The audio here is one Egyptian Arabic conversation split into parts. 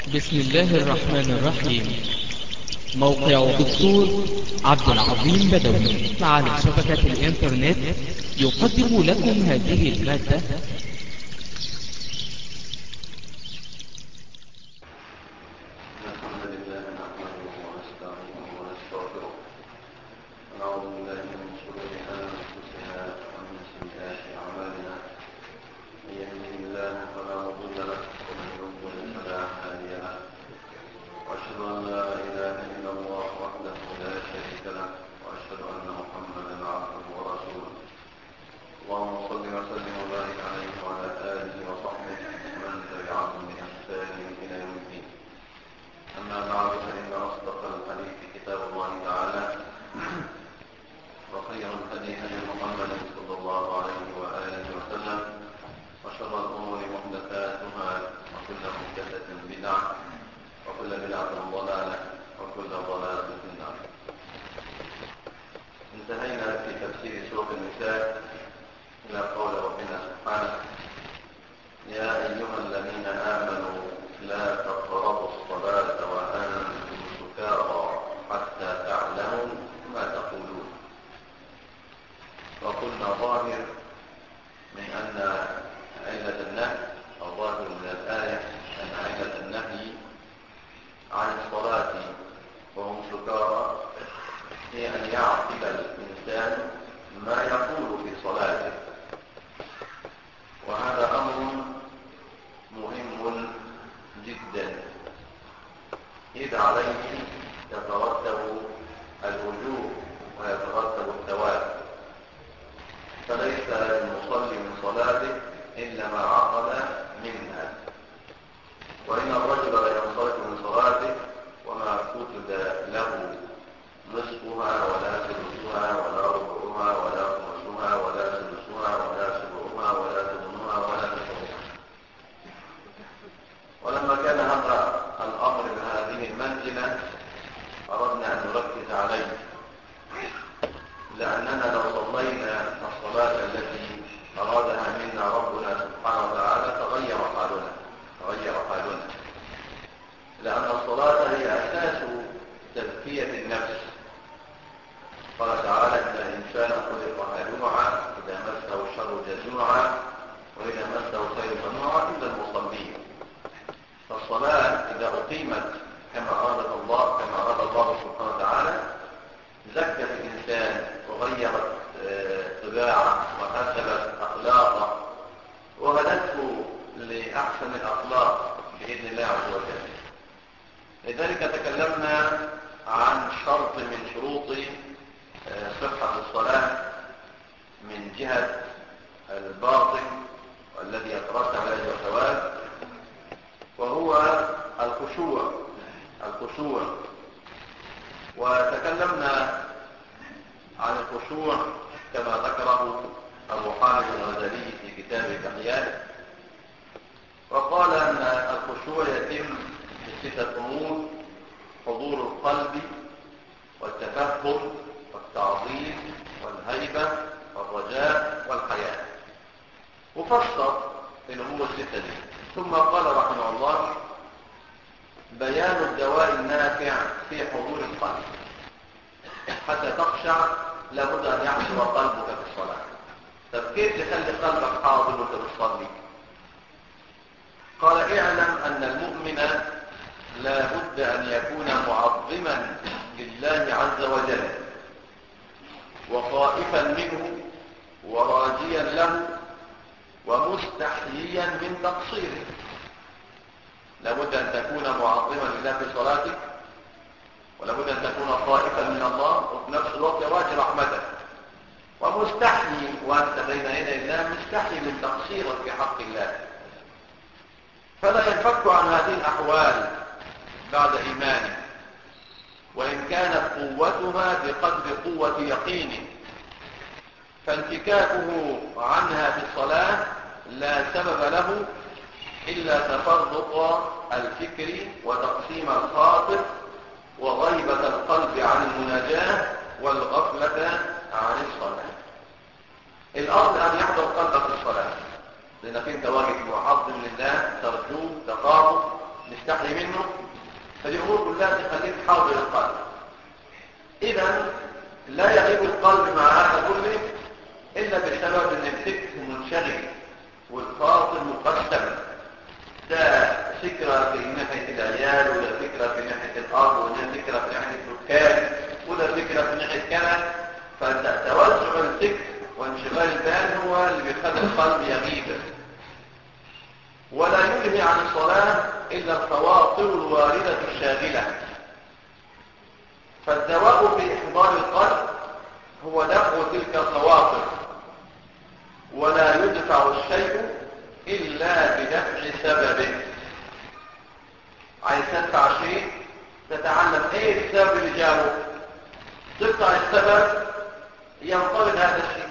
بسم الله الرحمن الرحيم موقع دكتور عبد العظيم بدوي على شبكة الإنترنت يقدم لكم هذه المادة الحمد لله نحمده ونستعينه ونستغفره ونعوذ بالله من شرور انفسنا ومن سيئات اعمالنا من يهده الله فلا مضل له ومن يضلل فلا هادي له واشهد ان لا اله الا الله وحده لا شريك له واشهد ان محمدا عبده ورسوله اللهم صل وسلم وبارك عليه وعلى اله وصحبه ومن تبعهم باحسان الى يوم الدين أما بعد فإن أصدق الحديث كتاب الله تعالى وخير الهدي هدي محمد صلى الله عليه وآله وسلم وشر الأمور محدثاتها وكل محدثة بدعة وكل بدعة ضلالة وكل ضلالة في النار انتهينا في تفسير سورة النساء إلى قول ربنا سبحانه يا أيها الذين آمنوا لا تقربوا الصلاة وأنتم سكارى حتى تعلموا ما تقولون وقلنا ظاهر من أن علة النهي أو ظاهر من الآية أن علة النهي عن الصلاة وهم سكارى هي أن يعقل الإنسان ما يقول في صلاته وهذا أمر مهم جدا إذ عليه يترتب الوجوب ويترتب الثواب فليس للمصلي من صلاته إلا ما عقل منها وإن الرجل لينصرف من صلاته وما كتب له نصفها ولا ثلثها ولا ربعها ولا خمسها ولا سدسها ولا سبعها ولا ثمنها ولا تسعها ولما كان هذا الأمر بهذه المنزلة أردنا أن نركز عليه لأننا لو صلينا الصلاة التي أرادها منا ربنا سبحانه وتعالى تغير حالنا تغير حالنا لأن الصلاة هي أساس تزكية النفس قال تعالى إن الإنسان خلق هلوعا إذا مسه الشر جزوعا وإذا مسه الخير منوعا إلا المصلين فالصلاة إذا أقيمت كما أراد الله كما أراد الله سبحانه وتعالى زكت الإنسان وغيرت طباعه وحسبت أخلاقه وهدته لأحسن الأخلاق بإذن الله عز وجل لذلك تكلمنا عن شرط من شروط صحة الصلاة من جهة الباطن والذي يترتب عليه الثواب وهو الخشوع الخشوع وتكلمنا عن الخشوع كما ذكره أبو حامد الغزالي في كتاب الأحياء وقال أن الخشوع يتم بستة أمور حضور القلب والتفهم والتعظيم والهيبة والرجاء والحياة وفسر الأمور الستة دي ثم قال رحمه الله بيان الدواء النافع في حضور القلب حتى تخشع لابد أن يحضر قلبك في الصلاة طب كيف تخلي قلبك حاضر وانت بتصلي قال اعلم أن المؤمن لا بد أن يكون معظما لله عز وجل وخائفا منه وراجيا له ومستحييا من تقصيره لابد أن تكون معظما لله في صلاتك ولابد أن تكون خائفا من الله وفي نفس الوقت راجي رحمته ومستحيي وأنت بين يدي الله مستحيي من تقصيرك في حق الله فلا ينفك عن هذه الأحوال بعد إيمانه وإن كانت قوتها بقدر قوة يقينه فانتكاكه عنها في الصلاة لا سبب له إلا تفرق الفكر وتقسيم الخاطر وغيبة القلب عن المناجاة والغفلة عن الصلاة الأرض أن يحضر قلبك في الصلاة لأنك أنت واجب معظم لله ترجوه تقارب نستحي منه فدي امور كلها تخليك حاضر القلب اذا لا يغيب القلب مع هذا كله الا بسبب ان الفكر منشغل والخاطر مقسم ده فكرة في ناحية العيال وده فكرة في ناحية الأرض وده فكرة في ناحية الدكان وده فكرة في ناحية كذا فتوسع الفكر وانشغال البال هو اللي بيخلي القلب يغيب ولا يلهي عن الصلاة إلا الخواطر الواردة الشاغلة فالدواء في إحضار القلب هو دفع تلك الخواطر ولا يدفع الشيء إلا بدفع سببه عايز تدفع شيء تتعلم ايه السبب اللي جابه تقطع السبب ينطلق هذا الشيء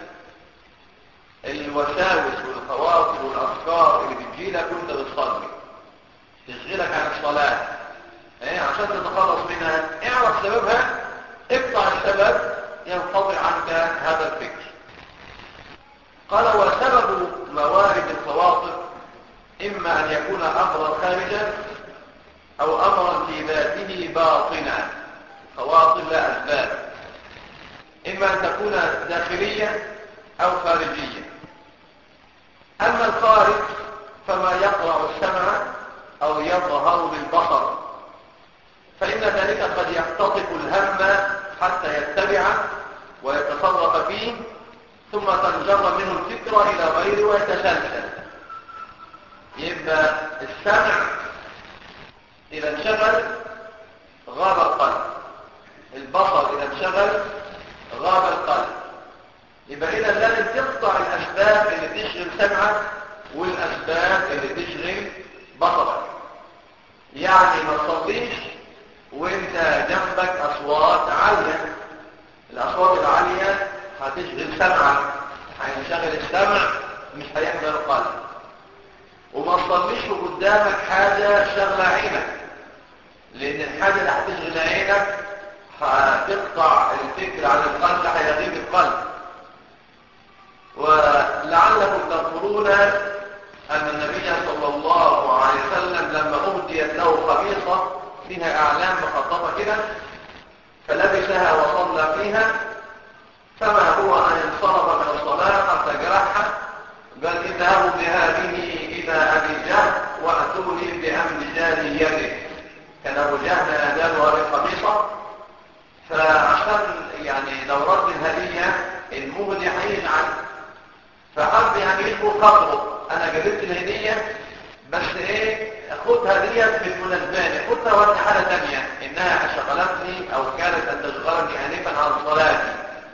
الوساوس والخواطر والافكار اللي بتجيلك وانت بتصلي تشغلك عن الصلاه ايه عشان تتخلص منها اعرف سببها اقطع السبب ينقطع عنك هذا الفكر قال وسبب موارد الخواطر إما أن يكون أمرا خارجا أو أمرا في ذاته باطنا خواطر لا أسباب إما أن تكون داخلية أو خارجية أما الخارج فما يقرع السمع أو يظهر للبصر فإن ذلك قد يختطف الهم حتى يتبعه ويتصرف فيه ثم تنجر منه الفكرة إلى غيره ويتسلسل يبقى السمع إذا انشغل غاب القلب البصر إذا انشغل غاب القلب يبقى إذا لازم تقطع الأسباب اللي تشغل سمعك والأسباب اللي تشغل بصرك يعني ما تصليش وانت جنبك أصوات عالية الأصوات العالية هتشغل سمعك هينشغل السمع مش هيحضر القلب وما تصليش قدامك حاجة شغلة عينك لأن الحاجة اللي هتشغل عينك هتقطع الفكر عن القلب هيغيب القلب ولعلكم تذكرون أن النبي صلى الله عليه وسلم لما أهديت له خميصة فيها أعلام مخططة كده فلبسها وصلى فيها فما هو أن انصرف من الصلاة حتى جرحها قال اذهبوا بهذه إلى أبي جهل وأتوني بأمن جاري يده كان أبو جهل أدال هذه الخميصة فعشان يعني لو رد الهدية المهدي هيزعل فحب يعني يلقوا خطره أنا جبت الهدية بس إيه خد هدية في المناسبات خدها وقت حالة تانية إنها شغلتني أو كانت أن تشغلني آنفا عن صلاتي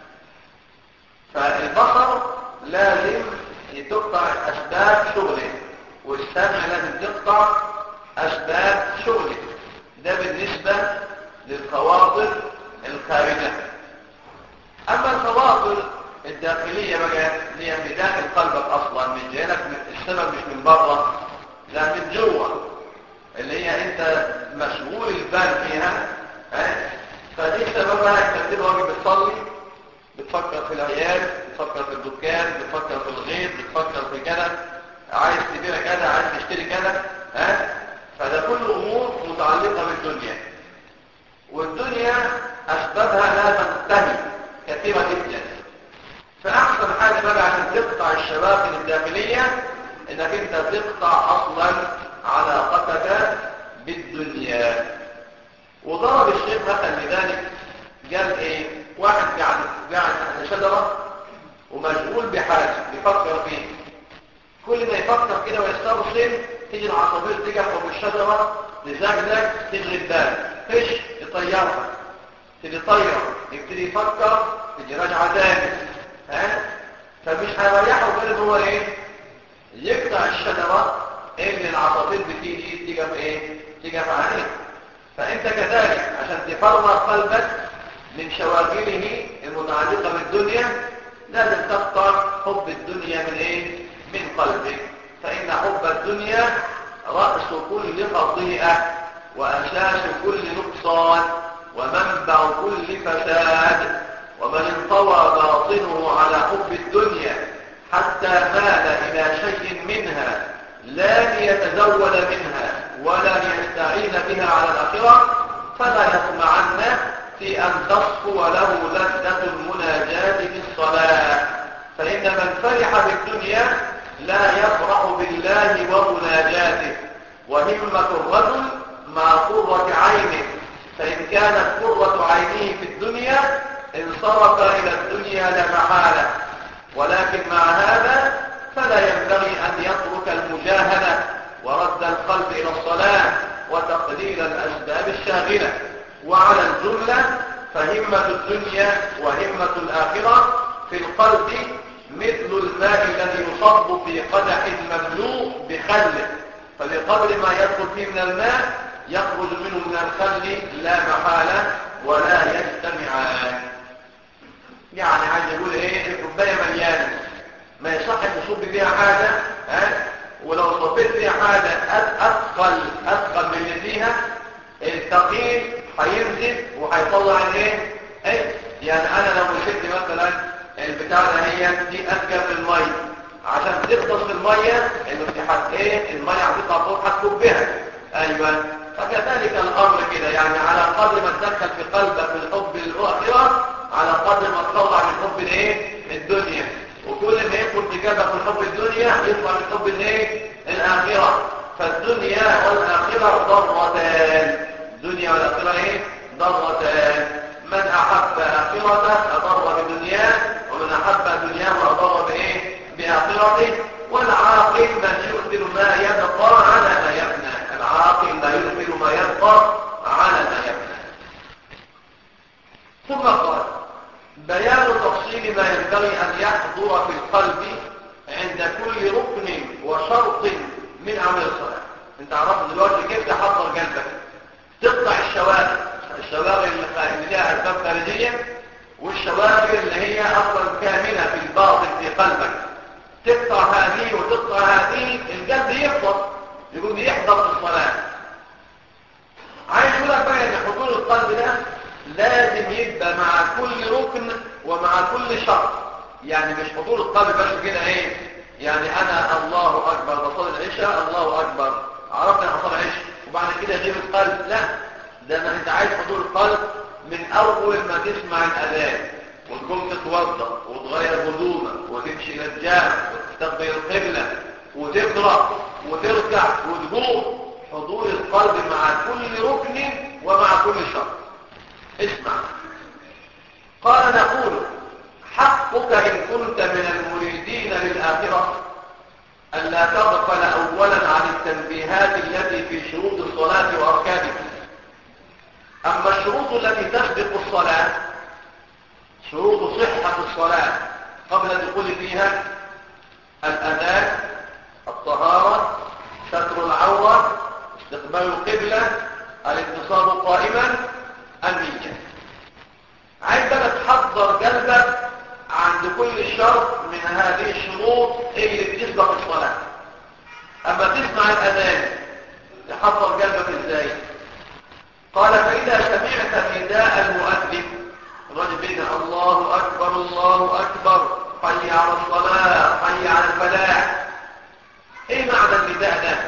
فالبصر لازم تقطع أسباب شغله والسمع لازم تقطع أسباب شغله ده بالنسبة للخواطر الخارجة أما الخواطر الداخلية بقى هي من داخل قلبك أصلا من جهلك السبب مش من بره لا من جوه اللي هي أنت مشغول البال فيها اه؟ فدي سببها أنت بتبقى بتصلي بتفكر في العيال بتفكر في الدكان بتفكر في الغيط بتفكر في كذا عايز تبيع كذا عايز تشتري كذا ها فده كل امور متعلقه بالدنيا والدنيا اسبابها لا تنتهي كثيره جدا فاحسن حاجه بقى عشان تقطع الشباكل الداخليه انك انت تقطع اصلا علاقتك بالدنيا وضرب الشيخ مثلا لذلك قال ايه واحد قاعد قاعد تحت شجره ومشغول بحاجه بيفكر فيه كل ما يفكر كده ويسترسل تيجي العصافير تيجي فوق الشجره تزغزغ تشغل بال فش يطيرها تيجي طيره يبتدي يفكر تيجي راجعه تاني ها فمش هيريحه غير ان هو ايه يقطع الشجره اللي العصافير بتيجي تيجي في ايه تيجي في عليه فانت كذلك عشان تفرغ قلبك من شواغله المتعلقة بالدنيا لازم تقطع حب الدنيا من ايه؟ من قلبك فإن حب الدنيا رأس كل خطيئة وأساس كل نقصان ومنبع كل فساد ومن انطوى باطنه على حب الدنيا حتى مال إلى شيء منها لا ليتزود منها ولا ليستمر في أن تصفو له لذة المناجاة في الصلاة فإن من فرح بالدنيا لا يفرح بالله ومناجاته وهمة الرجل مع قرة عينه فإن كانت قرة عينه في الدنيا انصرف إلى الدنيا لا محالة ولكن مع هذا فلا ينبغي أن يترك المجاهدة ورد القلب إلى الصلاة وتقليل الأسباب الشاغلة وعلى الجملة فهمة الدنيا وهمة الآخرة في القلب مثل الماء الذي يصب في قدح مملوء بخل فبقدر ما يدخل فيه من الماء يخرج منه من الخل لا محالة ولا يجتمعان يعني عايز يقول ايه الكوبايه مليانه ما يصح ان تصب فيها حاجه ها ولو صبيت فيها حاجه اثقل اثقل من اللي فيها الثقيل هينزل وهيطلع الايه ايه يعني انا لو مسكت مثلا البتاع ده هي دي اثقل من الميه عشان تغطس الميه الاتحاد ايه الميه هتطلع فوق هتكب بها ايوه فكذلك الامر كده يعني على قدر ما تدخل في قلبك من حب الاخره على قدر ما تطلع من حب الايه الدنيا وكل ما يدخل في جبهك من حب الدنيا يطلع من حب الايه الاخره فالدنيا والاخره ضرتان الدنيا والاخره ايه ضرتان من احب اخرته اضر بدنياه ومن احب دنياه اضر بايه باخرته والعاقل من يؤثر ما يبقى على ما يبنى العاقل لا يؤثر ما يبقى على ما يبنى ثم قال بيان تفصيل ما ينبغي أن يحضر في القلب عند كل ركن وشرط من عمل الصلاة انت عرفت دلوقتي كيف تحضر قلبك تقطع الشوارع الشوارع اللي لها أسباب خارجية والشوارع اللي هي أصلا كاملة في الباطن في قلبك تقطع هذه وتقطع هذه القلب يحضر يقول يحضر في الصلاة عايز يقول لك بقى ان حضور القلب ده لازم يبقى مع كل ركن ومع كل شرط يعني مش حضور القلب بس كده ايه يعني انا الله اكبر بصلي العشاء الله اكبر عرفت انا بصلي العشاء وبعد كده اجيب القلب لا ده ما انت عايز حضور القلب من اول ما تسمع الاذان وتقوم تتوضا وتغير هدومك وتمشي الى الجامع وتستقبل القبله وتقرا وتركع وتقوم حضور القلب مع كل ركن ومع كل شرط اسمع قال نقول حقك إن كنت من المريدين للآخرة ألا تغفل أولا عن التنبيهات التي في شروط الصلاة وأركانها أما الشروط التي تسبق الصلاة شروط صحة الصلاة قبل الدخول فيها الأذان الطهارة ستر العورة استقبال القبلة الانتصاب قائما النية عايز بقى تحضر قلبك عند كل شرط من هذه الشروط اللي بتسبق الصلاة اما تسمع الاذان تحضر قلبك ازاي قال فاذا سمعت نداء المؤذن الرجل بين الله اكبر الله اكبر حي على الصلاة حي على الفلاح ايه معنى النداء ده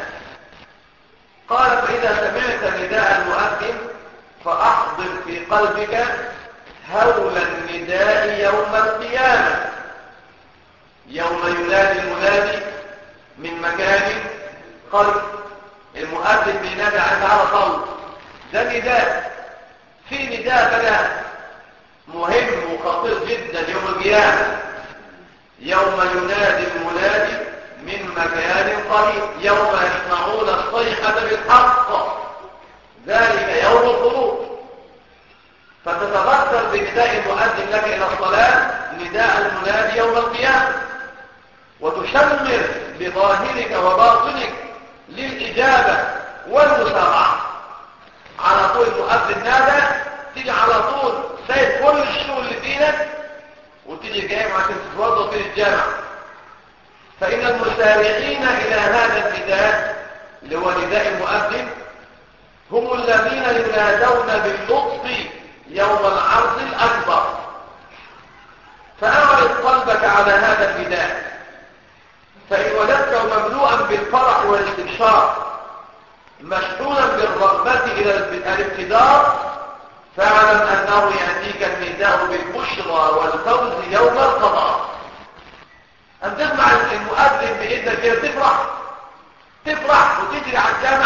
قال فاذا سمعت نداء المؤذن فأحضر في قلبك هول النداء يوم القيامة يوم ينادي المنادي من مكان قريب المؤذن بينادي عند على صوت ده نداء في نداء بقى مهم وخطير جدا يوم القيامة يوم ينادي المنادي من مكان قريب يوم يسمعون الصيحة بالحق ذلك يوم الخروج فتتذكر بنداء المؤذن لك إلى الصلاة نداء المنادي يوم القيامة وتشمر بظاهرك وباطنك للإجابة والمسارعة على طول المؤذن نادى تيجي على طول سايب كل الشغل اللي فينك وتيجي جاي عشان تتوضا في الجامع فإن المسارعين إلى هذا النداء اللي هو نداء المؤذن هم الذين ينادون باللطف يوم العرض الأكبر فأعرض قلبك على هذا النداء فإن وجدته مملوءا بالفرح والاستبشار مشحونا بالرغبة إلى الابتدار فاعلم أنه يأتيك النداء بالبشرى والفوز يوم القضاء أن تسمع المؤذن بإذنك كده تفرح تفرح وتجري على الجامع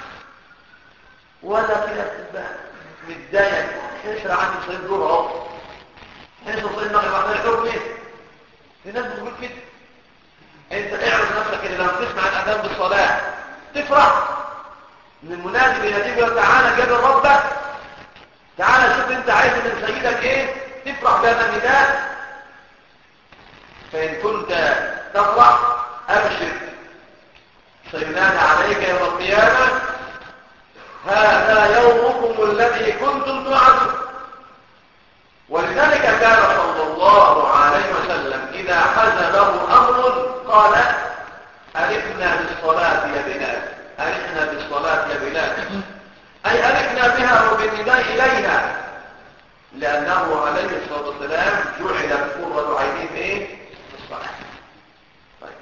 ولا كده تبقى متضايق تشرع عني صيد دور اهو حيث صيد المغرب بعد الحكم ايه في ناس بتقول كده انت اعرف نفسك كده لما تسمع الاذان بالصلاه تفرح ان المنادي بيناديك يقول تعالى جاب ربك تعالى شوف انت عايز من سيدك ايه تفرح بهذا النداء فان كنت تفرح ابشر سينادى عليك يوم القيامه هذا يومكم الذي كنتم توعدون ولذلك كان صلى الله عليه وسلم إذا حزبه أمر قال أرحنا بالصلاة يا بلال أرحنا بالصلاة يا بلال أي أرحنا بها وبالنداء إليها لأنه عليه الصلاة والسلام جعلت قرة عينيه إيه؟ في الصلاة طيب.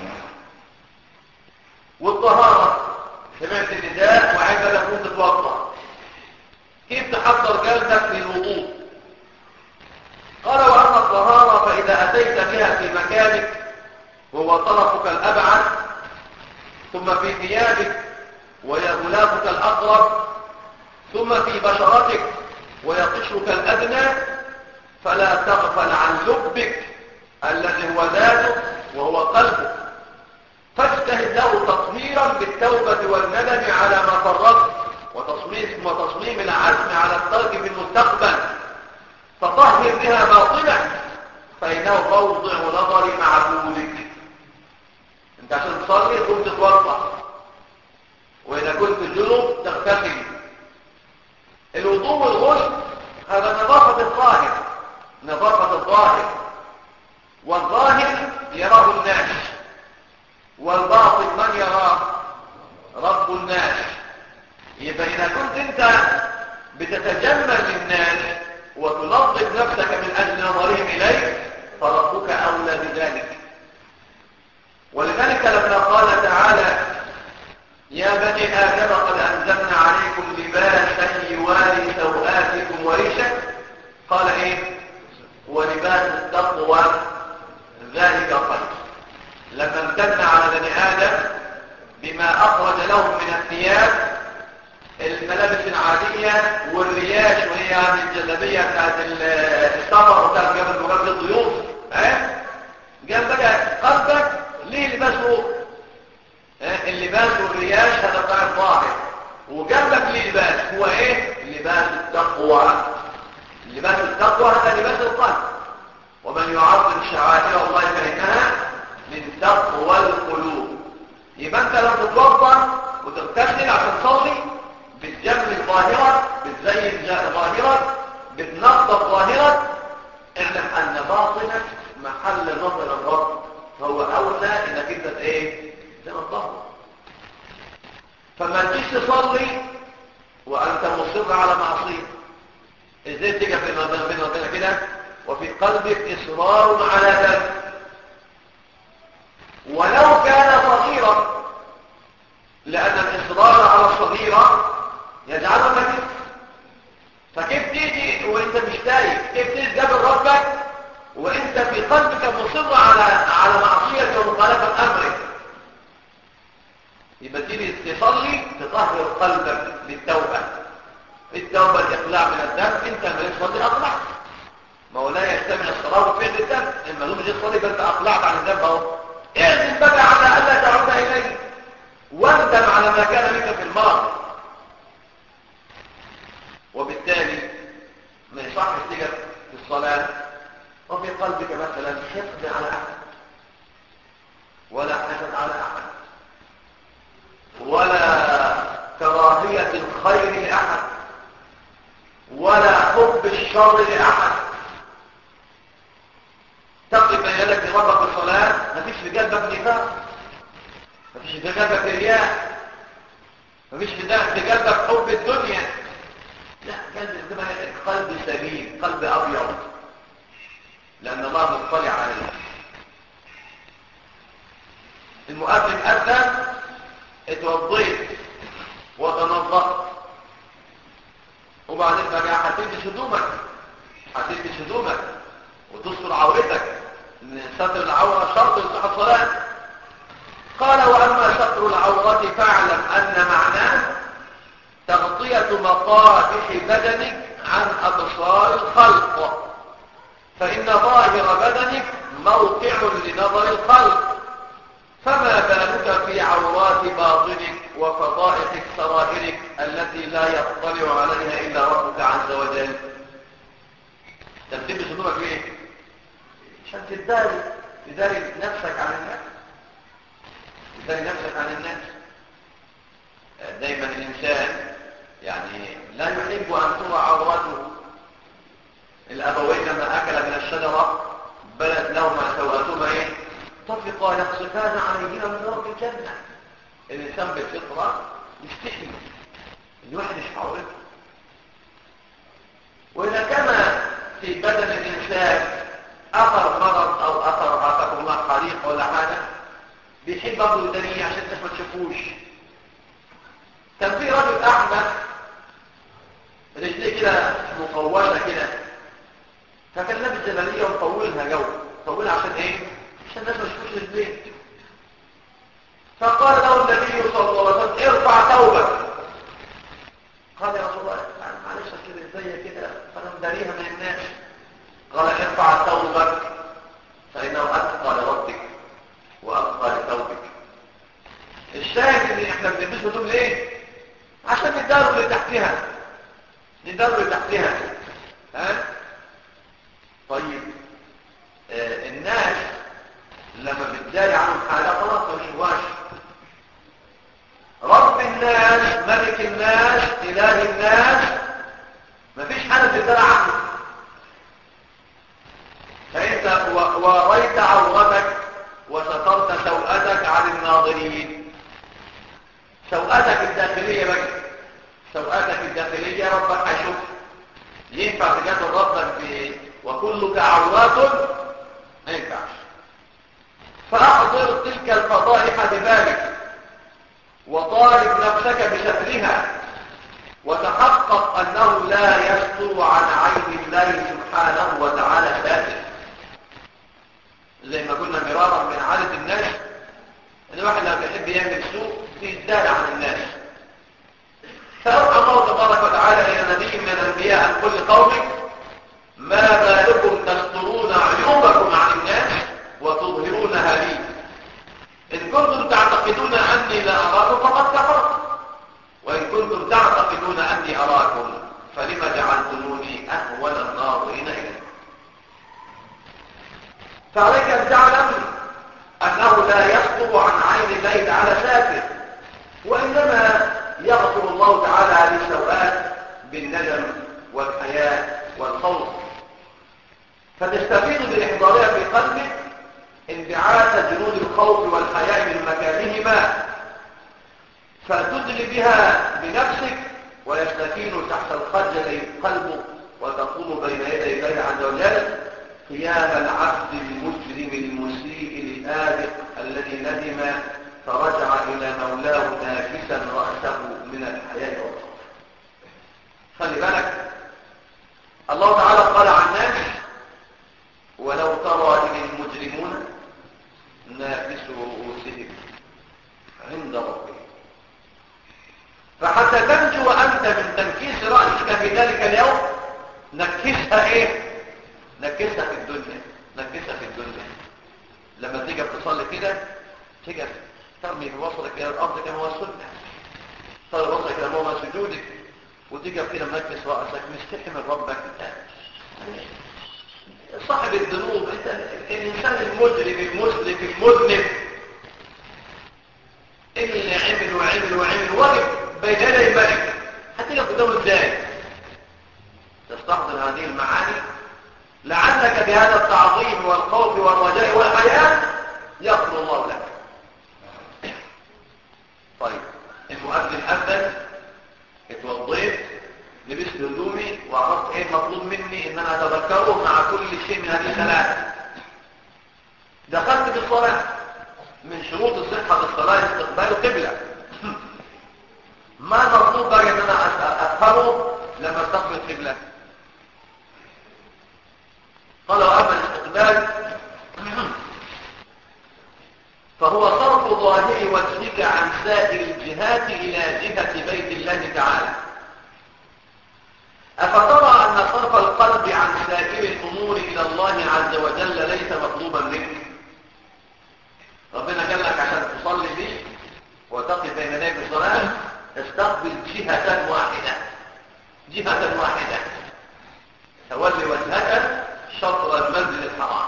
والطهارة سمعت النداء وعايز تكون تتوضا كيف تحضر قلبك للوضوء قال واما الطهاره فاذا اتيت بها في مكانك وهو طرفك الابعد ثم في ثيابك وهي غلافك الاقرب ثم في بشرتك وهي قشرك الادنى فلا تغفل عن لبك الذي هو ذاتك وهو قلبك فاجتهد له تطهيرا بالتوبة والندم على ما فرطت وتصميم, وتصميم العزم على الترك في المستقبل فطهر بها باطنك فإنه موضع نظر معبودك انت عشان تصلي كنت تتوضا وإذا كنت جنوب تغتسل الوضوء والغسل هذا نظافة الظاهر نظافة الظاهر والظاهر يراه الناس والباطل من يراه رب الناس يبقى إذا كنت أنت بتتجمل للناس وتنظف نفسك من أجل نظرهم إليك فربك أولى بذلك ولذلك لما قال تعالى يا بني آدم قد أنزلنا عليكم لباسا يواري سوآتكم وريشا قال إيه ولباس التقوى ذلك خير لما امتن على بني آدم بما أخرج لهم من الثياب الملابس العادية والرياش وهي يعني الجلابية بتاعت السفر وبتاعت جبل مجرد الضيوف اه؟ جاب بقى قلبك ليه لباسه اه؟ اللباس والرياش هذا بتاع الظاهر وجنبك ليه لباس هو ايه لباس التقوى لباس التقوى هذا لباس القلب ومن يعظم شعائر الله فإنها من تقوى القلوب يبقى انت لو تتوضا وتغتسل عشان تصلي بتجمل ظاهرا بتزين ظاهرا بتنظف ظاهرا اعلم ان باطنك محل نظر الرب فهو اولى انك انت ايه تنظفه فما تجيش تصلي وانت مصر على معصيه ازاي تيجي في ربنا كده وفي قلبك اصرار على ذلك ولو كان صغيرا لأن الإصرار على الصغيرة يجعله مجد فكيف تيجي وانت مش تايب كيف تيجي تقابل ربك وانت في قلبك مصر على على معصية ومخالفة أمرك يبقى تيجي تصلي تطهر قلبك بالتوبة التوبة الإقلاع من الذنب انت ما يصلي أقلع ما هو لا يجتمع الصلاة وفعل الذنب اما لو مش تصلي فانت أقلعت عن الذنب اهو اعزم بقى على ألا تعود إليه واندم على ما كان منك في الماضي وبالتالي ما يصح تيجي في الصلاة وفي قلبك مثلا حقد على أحد ولا حسد على أحد ولا كراهية الخير لأحد ولا حب الشر لأحد تقف بين يدك لربك الصلاة مفيش في قلبك نفاق مفيش في قلبك رياء مفيش في قلبك حب الدنيا لا قلب قلب سليم قلب أبيض لأن الله مطلع عليه المؤذن أذن اتوضيت وتنظفت وبعدين بقى هتلبس هدومك هتلبس هدومك وتستر عورتك ان ستر العورة شرط لصحة الصلاة قال واما ستر العورة فاعلم ان معناه تغطية مقابح بدنك عن ابصار الخلق فان ظاهر بدنك موقع لنظر الخلق فما بالك في عورات باطنك وفضائح سرائرك التي لا يطلع عليها إلا ربك عز وجل تبتبس هدومك ليه؟ عشان تداري تداري نفسك عن الناس تداري نفسك عن الناس دايما الإنسان يعني لا يحب أن ترى عورته الأبوين لما أكل من الشجرة بلت لهما سوءتهما إيه؟ طفقا يخصفان عليهما من ورق الجنة الإنسان بالفطرة يستحي إن واحد يشعر وإذا كان في بدن الإنسان أثر مرض أو أثر عافاكم الله حريق ولا حاجة بيحب أبو الدنيا عشان الناس ما تشوفوش كان في رجل أعمى رجليه كده مقوشة كده فكان لابس جبلية ومطولها جو طولها عشان ايه؟ عشان الناس ما تشوفش رجليه فقال له النبي صلى الله عليه وسلم ارفع ثوبك قال يا رسول الله معلش كده زي كده فانا مداريها من الناس قال ارفع ثوبك فانه اتقى لربك واتقى لثوبك الشاهد ان احنا بنلبس هدوم ليه عشان نداروا اللي تحتها نداروا اللي تحتها ها طيب آه الناس لما بتداري عنهم حاجه خلاص ما يشوفوهاش رب الناس ملك الناس اله الناس مفيش حاجه تداري عنه فانت وريت عورتك وسترت سوءتك عن الناظرين سوءتك الداخليه بقى سوءتك الداخليه ربك هيشوف ينفع تجادل ربك ب وكلك عورات ما ينفعش فاحضر تلك الفضائح ببالك وطالب نفسك بسترها وتحقق انه لا يستر عن عين الله سبحانه وتعالى ساتر زي ما قلنا مرارا من عادة الناس ان الواحد لما بيحب يعمل سوء بيزداد عن الناس فأوحى الله تبارك وتعالى إلى نبي من الأنبياء عن كل قوم ما بالكم تسترون عيوبكم عن الناس وتظهرونها لي إن كنتم تعتقدون أني لا أراكم فقد كفرت وإن كنتم تعتقدون أني أراكم فلما جعلتموني أهون الناظرين إليكم فعليك أن تعلم أنه لا يخطب عن عين الله تعالى ساتر وإنما يغفر الله تعالى هذه السوءات بالندم والحياء والخوف فتستفيد بإحضارها في قلبك انبعاث جنود الخوف والحياء من مكانهما فتدلي بها بنفسك ويستكين تحت الخجل قلبك وتقوم بين يدي الله عز وجل قيام العبد المجرم المسيء الآدق الذي ندم فرجع إلى مولاه ناكسا رأسه من الحياة والخوف خلي بالك الله تعالى قال عن الناس ولو ترى إذ المجرمون ناكسوا رؤوسهم عند ربهم فحتى تنجو أنت من تنكيس رأسك في ذلك اليوم نكسها إيه نكسها في الدنيا نكسها في الدنيا لما تيجي بتصلي كده تيجي ترمي بوصلك الى الارض كما هو السنه صار وصلك الى موضع سجودك وتيجي كده مركز راسك مستحي من ربك انت صاحب الذنوب انت الانسان المجرم المسلم المذنب اللي عمل وعمل وعمل وقف بين يدي الملك هتيجي قدامه ازاي تستحضر هذه المعاني لعلك بهذا التعظيم والخوف والرجاء والحياه يغفر الله لك طيب المؤذن أذن اتوضيت لبست هدومي وعرفت ايه المطلوب مني ان انا اتذكره مع كل شيء من هذه الثلاث دخلت في الصلاة من شروط الصحة الصلاة استقبال قبلة ما المطلوب بقى ان انا افهمه لما استقبل قبلة وهو صرف ظاهر وجهك عن سائر الجهات إلى جهة بيت الله تعالى أفترى أن صرف القلب عن سائر الأمور إلى الله عز وجل ليس مطلوبا منك ربنا قال لك عشان تصلي به وتقف بين يديك الصلاة استقبل جهة واحدة جهة واحدة تولي وجهك شطر المسجد الحرام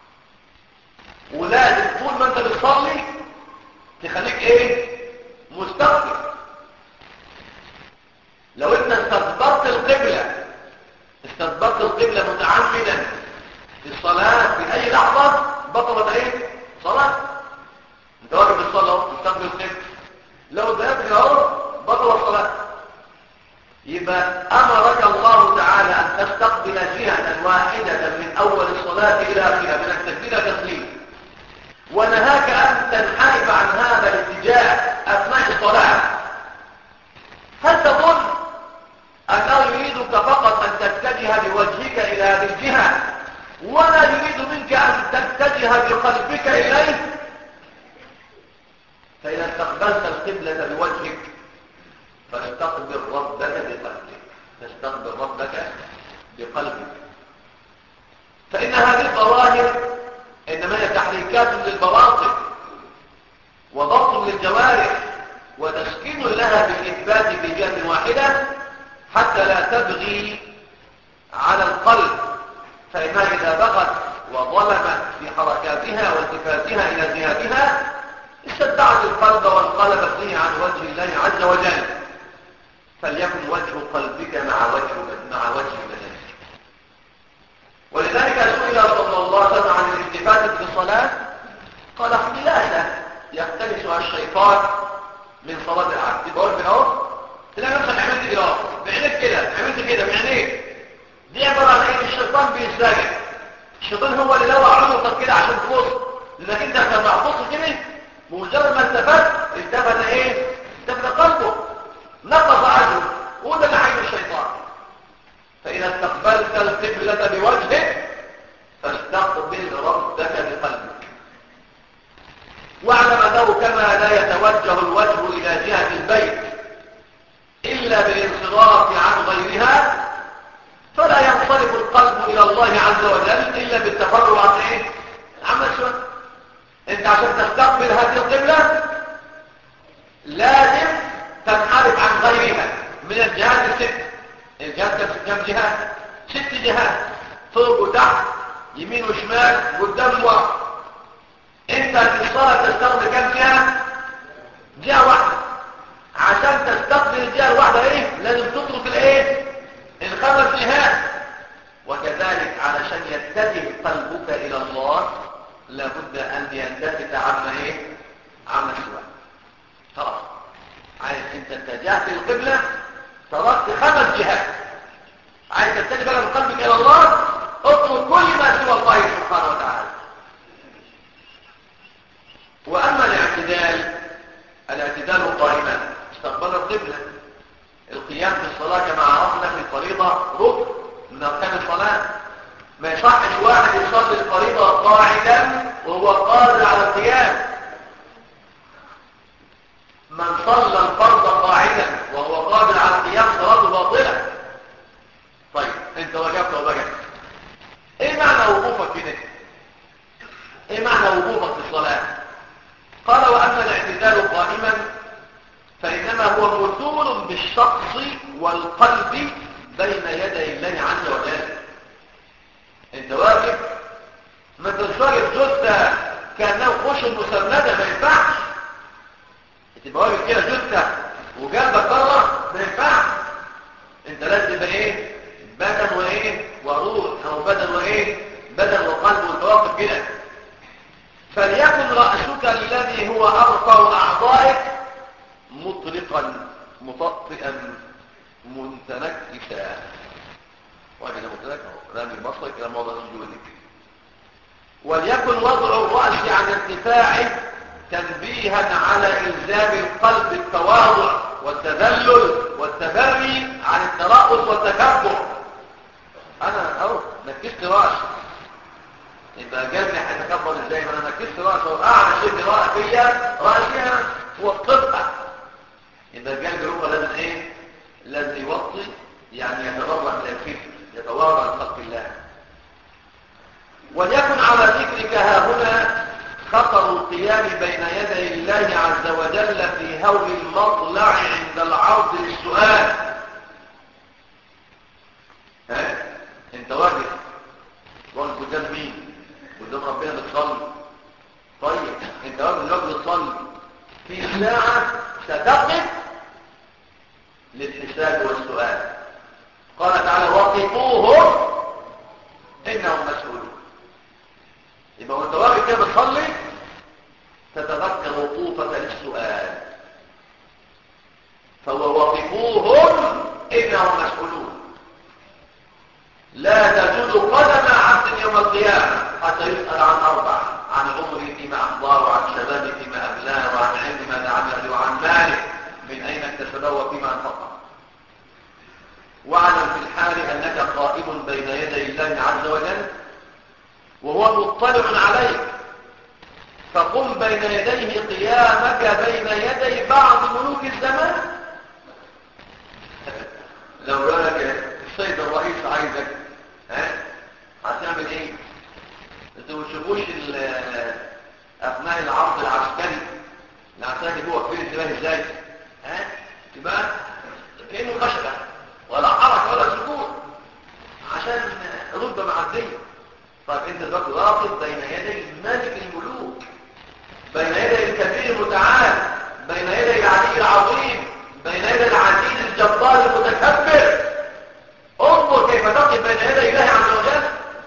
ولازم طول ما انت بتصلي تخليك ايه مستقبل لو انت استدبرت القبلة استدبرت القبلة متعمدا في الصلاة في اي لحظة بطلت ايه صلاة انت واقف الصلاة مستقبل القبلة لو ذهبت اهو بطل الصلاة يبقى امرك الله تعالى ان تستقبل جهة واحدة من اول الصلاة الى اخرها من التكبير تسليم ونهاك ان تنحرف عن هذا الاتجاه اثناء الصلاة هل تظن انه يريدك فقط ان تتجه بوجهك الى هذه الجهة ولا يريد منك ان تتجه بقلبك اليه فاذا استقبلت القبلة بوجهك فاستقبل ربك بقلبك تستقبل ربك بقلبك فإن هذه الظواهر إنما هي تحريكات للبواطن وضبط للجوارح وتسكين لها بالإثبات في جهة واحدة حتى لا تبغي على القلب فإنها إذا بغت وظلمت في حركاتها والتفاتها إلى جهتها استدعت القلب وانقلبت به عن وجه الله عز وجل فليكن وجه قلبك مع وجه مع وجه بدنك ولذلك سئل صلى الله عليه وسلم عن الالتفات في الصلاة قال اختلاسة يختلسها الشيطان من صلاة العبد بقول من اهو تلاقي نفسك عملت كده اهو بعينك كده عملت كده بعينيك دي عبارة عن ايه الشيطان بيسرقك الشيطان هو اللي لوع عنقك كده عشان تبص لانك انت لما تبص كده بمجرد ما التفت التفت ايه التفت قلبه نقص عجله وده اللي عين الشيطان فإذا استقبلت القبلة بوجهك فاستقبل ربك بقلبك واعلم أنه كما لا يتوجه الوجه إلى جهة البيت إلا بالانصراف عن غيرها فلا ينصرف القلب إلى الله عز وجل إلا بالتفرع عن إيه؟ عن مسوى أنت عشان تستقبل هذه القبلة لازم تنحرف عن غيرها من الجهات الست الجهات كم جهات ست جهات فوق وتحت يمين وشمال قدام وورا انت في الصلاه تستقبل كم جهه جهه واحده عشان تستقبل الجهه الواحده ايه لازم تترك الايه الخمس جهات وكذلك علشان يتجه قلبك الى الله لابد ان يلتفت عما ايه عما سواه خلاص عايز انت اتجهت القبلة تركت خمس جهات عايز تتجه بقى بقلبك الى الله اطلب كل ما سوى الله سبحانه وتعالى واما الاعتدال الاعتدال قائما استقبال القبلة القيام في الصلاة كما عرفنا في الفريضة ركن من اركان الصلاة ما يصحش واحد يصلي الفريضة قاعدا وهو قادر على القيام من صلى الفرض قاعدا وهو قادر على القيام صلاته باطلة طيب انت وجبت وبجبت ايه معنى وقوفك كده ايه معنى وقوفك في الصلاة قال واما الاعتدال قائما فانما هو مرسول بالشخص والقلب بين يدي الله عز وجل انت واقف ما انتش واقف جثة كانه خشب مسندة ما ينفعش تبقى واقف كده جثة وجنبك بره ما ينفعش انت لازم تبقى ايه بدن وايه وروح او بدن وايه بدن وقلب وانت واقف كده فليكن رأسك الذي هو أرفع أعضائك مطلقا مطفئا متنكسا وهكذا متنكسا رامي بصرك إلى موضع سجودك وليكن وضع الرأس عن ارتفاعه تنبيها على إلزام القلب التواضع والتذلل والتبري عن الترأس والتكبر أنا أهو نكست رأسي يبقى جنبي هيتكبر ازاي ما انا نكست رأسي واعلى شبه رأسية رأسية وقفها يبقى القلب هو لازم ايه لازم يوطي يعني يتضرع من الفكر يتواضع لخلق الله وليكن على ذكرك ها هنا خطر القيام بين يدي الله عز وجل في هول المطلع عند العرض للسؤال ها انت واقف واقف قدام مين قدام ربنا بتصلي طيب انت واقف دلوقتي بتصلي في ساعه ستقف للحساب والسؤال قال تعالى وقفوهم انهم مسؤولون يبقى وانت واقف كده بتصلي تتذكر وقوفك للسؤال فهو وقفوهم انهم مسؤولون لا تزول قدم عبد يوم القيامه حتى يسال عن اربع عن عمره فيما احضاه وعن شبابه فيما ابلاه وعن علم ماذا عمل وعن ماله من اين اكتسبه وفيما انفقه واعلم في الحال انك قائم بين يدي الله عز وجل وهو مطلع عليك فقم بين يديه قيامك بين يدي بعض ملوك الزمان لو قال لك السيد الرئيس عايزك ها هتعمل ايه انتوا ما تشوفوش اثناء العرض العسكري العسكري هو فين انتباه ازاي ها تبقى كانه خشبه ولا حركه ولا سكون عشان رتبه معديه طيب انت دلوقتي واقف بين يدي ملك الملوك بين يدي الكبير المتعال بين يدي العلي العظيم بين يدي العزيز الجبار المتكبر انظر كيف تقف بين يدي الله عز وجل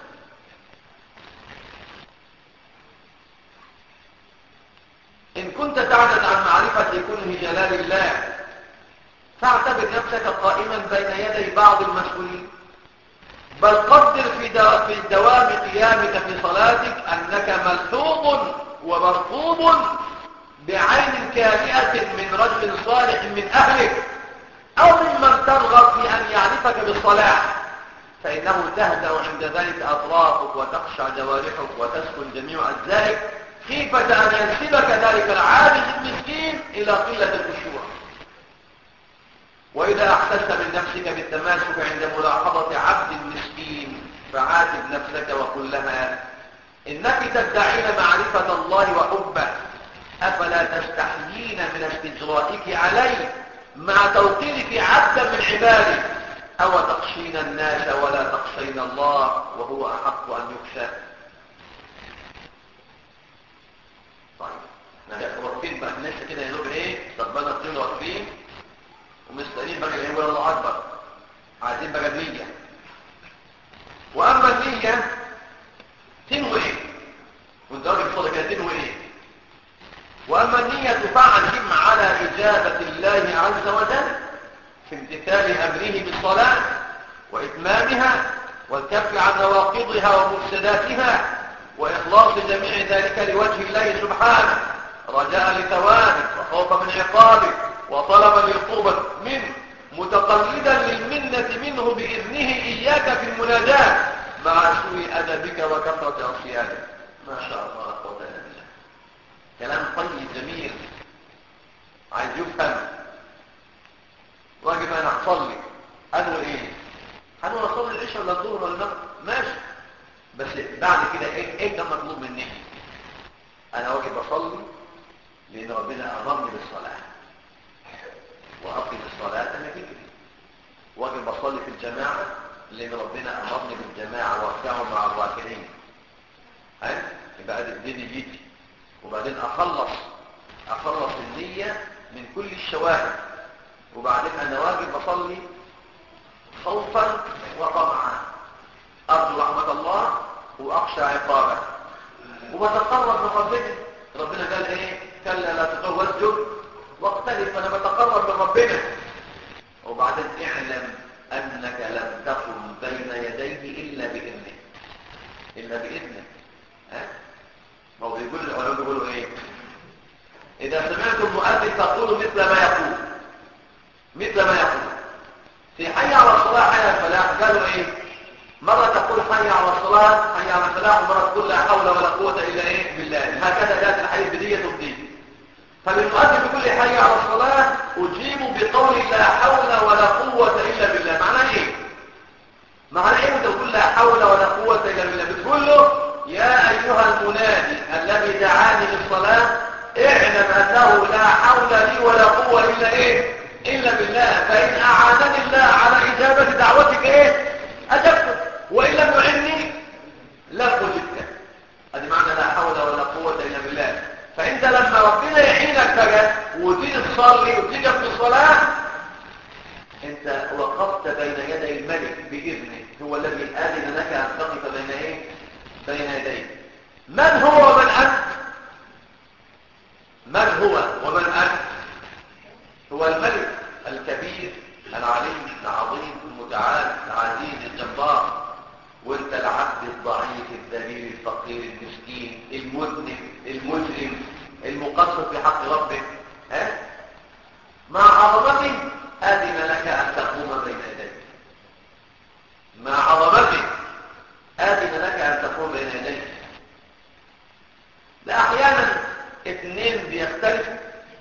ان كنت تعجز عن معرفة كنه جلال الله فاعتبر نفسك قائما بين يدي بعض المسؤولين بل قدر في في دوام قيامك في صلاتك أنك ملحوظ ومرقوب بعين كارئة من رجل صالح من أهلك أو ممن ترغب في أن يعرفك بالصلاح فإنه تهدأ عند ذلك أطرافك وتخشع جوارحك وتسكن جميع أجزائك خيفة أن ينسبك ذلك العاجز المسكين إلى قلة الخشوع وإذا أحسست من نفسك بالتماسك عند ملاحظة عبد مسكين فعاتب نفسك وقل لها إنك تدعين معرفة الله وحبه أفلا تستحيين من استجرائك عليه مع توقيرك عبدا من عباده أو تخشين الناس ولا تخشين الله وهو أحق أن يخشى طيب احنا واقفين بقى الناس كده يقولوا ايه طب انا اثنين واقفين ومستنيين بقى ايه ولا الله اكبر عايزين بقى النية واما النية تنوي ايه والدرجة الصلاة كده تنوي ايه واما النية فعزم على اجابة الله عز وجل في امتثال امره بالصلاة واتمامها والكف عن نواقضها ومفسداتها واخلاص جميع ذلك لوجه الله سبحانه رجاء لثوابه وخوفا من عقابه وطلبا للقربة منه متقلدا للمنة منه بإذنه إياك في المناجاة مع سوء أدبك وكثرة عصيانك ما شاء الله لا قوة إلا بالله كلام طيب جميل عايز يفهم واجب أن أصلي أنوي إيه؟ أنوي أصلي العشاء ولا الظهر ولا المغرب ماشي بس بعد كده إيه إيه ده مطلوب مني؟ أنا واجب أصلي لأن ربنا أمرني بالصلاة وأقم الصلاة لذكري واجب أصلي في الجماعة لأن ربنا أمرني بالجماعة واركعوا مع الراكعين ها يبقى ادي دي نيتي وبعدين أخلص أخلص النية من كل الشواهد وبعدين أنا واجب أصلي خوفا وطمعا أرجو رحمة الله وأخشى عقابه وبتقرب من ربنا ربنا قال إيه كلا لا تطوى واسجد واقترب فانا بتقرب من ربنا وبعدين اعلم انك لم تقم بين يديه الا باذنه الا باذنه ها ما هو بيقول العلماء بيقولوا ايه اذا سمعتم المؤذن فقولوا مثل ما يقول مثل ما يقول في حي على الصلاه حي على الفلاح قالوا ايه مره تقول حي على الصلاه حي على الفلاح ومرة تقول لا حول ولا قوة إلا إيه بالله هكذا جاءت الحديث بدية وبدية فللمؤذن بكل حي على الصلاة أجيب بقول لا حول ولا قوة إلا بالله معناه إيه؟ معناه إيه وأنت تقول لا حول ولا قوة إلا بالله بتقول له يا أيها المنادي الذي دعاني للصلاة اعلم أنه لا حول لي ولا قوة إلا إيه إلا بالله فإن أعانني الله على إجابة دعوتك إيه أجبتك وإن لم يعني لم أجبك هذه معنى لا حول ولا قوة إلا بالله فأنت لما ربنا يعينك بقى وتيجي تصلي وتيجي في الصلاة أنت وقفت بين يدي الملك بإذنه هو الذي آذن لك أن تقف بين إيه بين يديه من هو ومن أنت من هو ومن أنت هو الملك الكبير العليم العظيم المتعال العزيز الجبار وانت العبد الضعيف الذليل الفقير المسكين المذنب المجرم المقصر في حق ربك ها مع عظمته اذن لك ان تقوم بين يديه مع عظمته اذن لك ان تقوم بين يديه لا احيانا اثنين بيختلفوا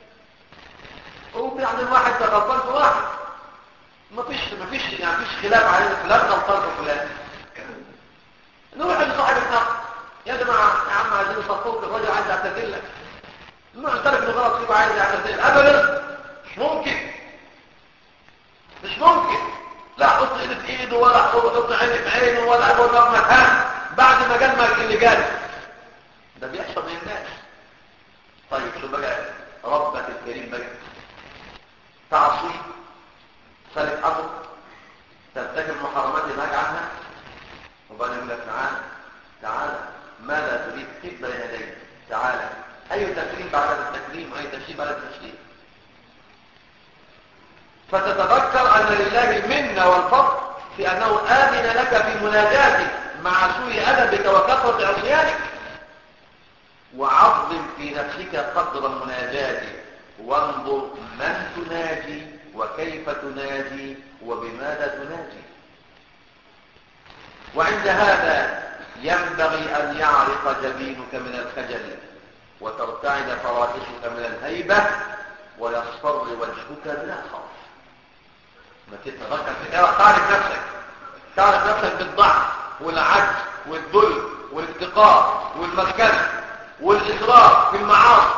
وبعدين واحد تغفلت واحد مفيش مفيش يعني مفيش خلاف عليه فلان غلطان في فلان نروح لصاحب الحق يا جماعه يا عم عايزين نصفوك الراجل عايز يعتذر لك معترف انه غلط فيه وعايز يعتذر ابدا مش ممكن مش ممكن لا حط ايده في ايده ولا حط عينه في عينه ولا اقول له مكان بعد ما جال ما اللي جال ده بيحصل من الناس طيب شو بقى ربك الكريم بقى تعصي خلق حظك ترتكب محرمات ينهاك عنها وبعدين يقول لك تعالى تعالى ماذا تريد كيف بين يديك تعالى اي تكريم بعد التكريم واي تشريف بعد التشريف فتتذكر ان لله المنه والفضل في انه اذن لك في مناجاتك مع سوء ادبك وكثره عصيانك وعظم في نفسك قدر المناجاه وانظر من تناجي وكيف تناجي وبماذا تناجي وعند هذا ينبغي أن يعرق جبينك من الخجل وترتعد فرائشك من الهيبة ويصفر وجهك من الخوف ما تتذكر في الآية تعرف نفسك تعرف نفسك بالضعف والعجز والذل والافتقار والمسكنة والإصرار في المعاصي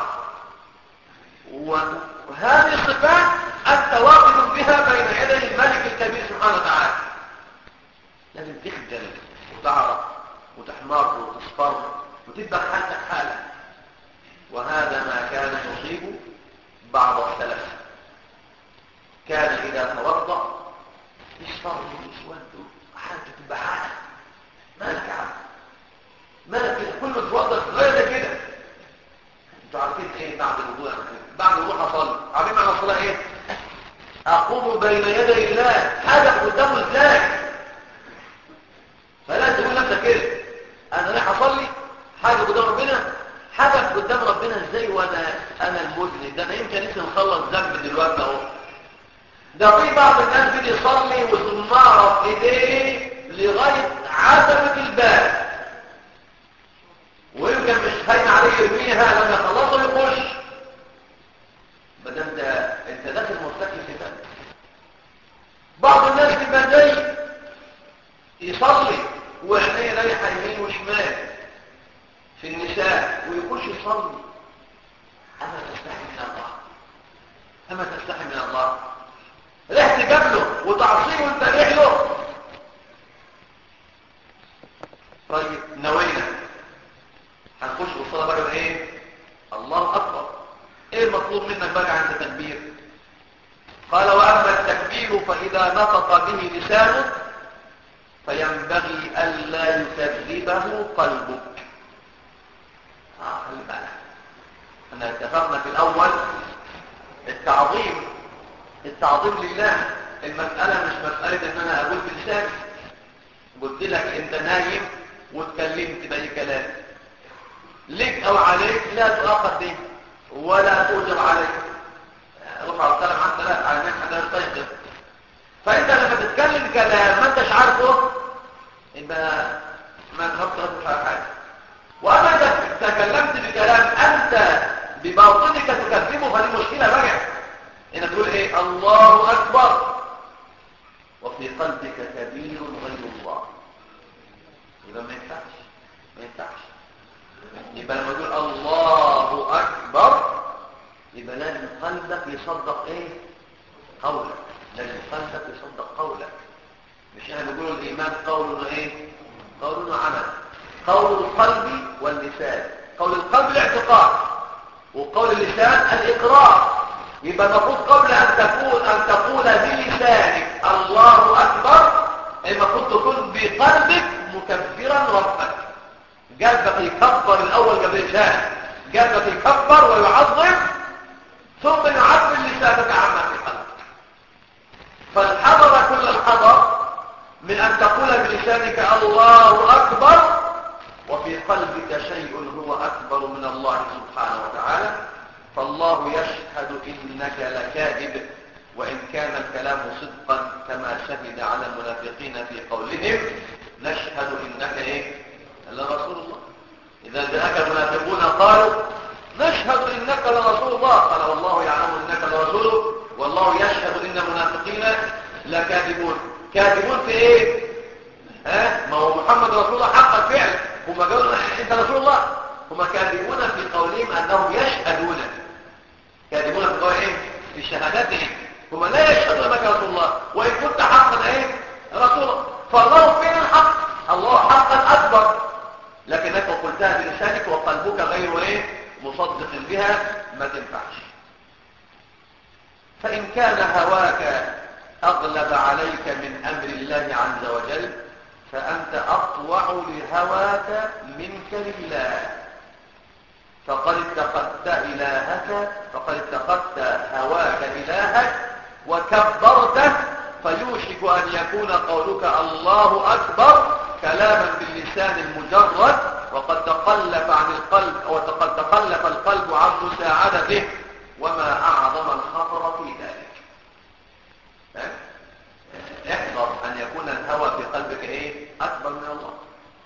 وهذه الصفات أنت واقف بها بين يدي الملك الكبير سبحانه وتعالى لازم تخجل وتعرف وتحمر وتصفر وتبقى حالتك حالة وهذا ما كان يصيب بعض السلف كان إذا توضأ يصفر ويسود حالته تبقى حالة مالك يا عم مالك كله توضأ غير كده انتوا عارفين ايه بعد الوضوء يعني بعد الوضوء اصلي عارفين معنى الصلاه ايه اقوم بين يدي الله حاجه قدامه ازاي فلا تقول نفسك كده انا رايح اصلي حاجه قدام ربنا حاجه قدام ربنا ازاي وانا انا المذنب ده انا يمكن لسه مخلص ذنب دلوقتي اهو ده في بعض الناس بيجي يصلي وزماره في ايديه لغايه عتبه الباب ويمكن مش هين عليه يرميها لما يخلصوا يخش بدل انت انت داخل مرتكب كده بعض الناس تبقى زي يصلي وعينيه رايحه يمين وشمال في النساء ويخش يصلي اما تستحي من الله اما تستحي من الله رحت جابله وتعصيه وانت ريح له طيب نوينا هنخش بالصلاه بقى ايه الله اكبر ايه المطلوب منك بقى عند التكبير قال واما التكبير فاذا نطق به لسانك فينبغي الا يكذبه قلبك اه خلي بالك احنا اتفقنا في الاول التعظيم التعظيم لله المساله مش مساله ان انا اقول بلساني قلت لك انت نايم واتكلمت باي كلام لك او عليك لا تؤاخذ به ولا تؤجر عليك رفع الكلام عن ثلاث على من حدا يستيقظ فانت لما تتكلم كلام ما انتش عارفه يبقى ما تغطرت على حاجة وأما إذا تكلمت بكلام أنت بباطنك تكذبه فدي مشكلة بقى هنا تقول إيه الله أكبر وفي قلبك كبير غير الله يبقى ما ينفعش ما ينفعش يبقى لما تقول الله أكبر يبقى لازم قلبك يصدق ايه قولك لازم قلبك يصدق قولك مش احنا بنقول الايمان قول ايه قول وعمل قول القلب واللسان قول القلب الاعتقاد وقول اللسان الاقرار يبقى المفروض قبل ان تقول ان تقول بلسانك الله اكبر المفروض تكون بقلبك مكبرا ربك قلبك يكبر الاول قبل لسانك قلبك يكبر ويعظم ثم يعبر لسانك عما في قلبك فالحضر كل الحضر من أن تقول بلسانك الله أكبر وفي قلبك شيء هو أكبر من الله سبحانه وتعالى فالله يشهد إنك لكاذب وإن كان الكلام صدقا كما شهد على المنافقين في قولهم نشهد إنك إيه إلا رسول الله إذا جاءك المنافقون قالوا نشهد إنك لرسول الله قال والله يعلم إنك لرسوله والله يشهد إن المنافقين لكاذبون كاذبون في إيه؟ ها؟ ما هو محمد رسول الله حقا فعلا هم قالوا أنت رسول الله هم كاذبون في قولهم أنهم يشهدون كاذبون في قولهم إيه؟ في شهادتهم هم لا يشهدون أنك رسول الله وإن كنت حقا إيه؟ رسول الله فالله فين الحق الله حقا أكبر لكنك قلتها بلسانك وقلبك غير إيه؟ مصدق بها ما تنفعش فإن كان هواك أغلب عليك من أمر الله عز وجل فأنت أطوع لهواك منك لله فقد اتخذت إلهك فقد اتخذت هواك إلهك وكبرته فيوشك أن يكون قولك الله أكبر كلاما باللسان المجرد وقد تقلف عن القلب وقد تقلف القلب عن مساعدته وما أعظم الخطر في ذلك احذر أن يكون الهوى في قلبك إيه أكبر من الله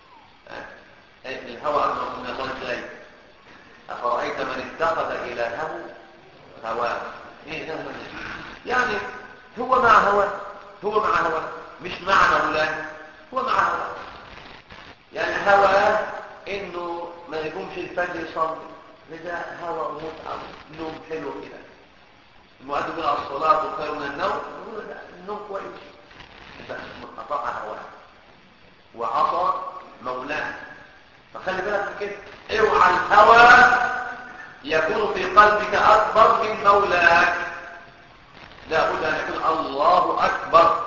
الهوى أكبر من الله إزاي أفرأيت من اتخذ إلهه هواه إيه ده يعني هو مع هواه هو مع هواه مش مع مولاه هو مع هواه يعني هواه انه ما يقومش الفجر يصلي ده هوى ومتعه نوم حلو كده المؤذن يقول الصلاه خير من النوم يقول لا النوم كويس بس اطاع هواه وعصى مولاه فخلي بالك من كده اوعى الهوى يكون في قلبك اكبر من مولاك لابد ان يكون الله اكبر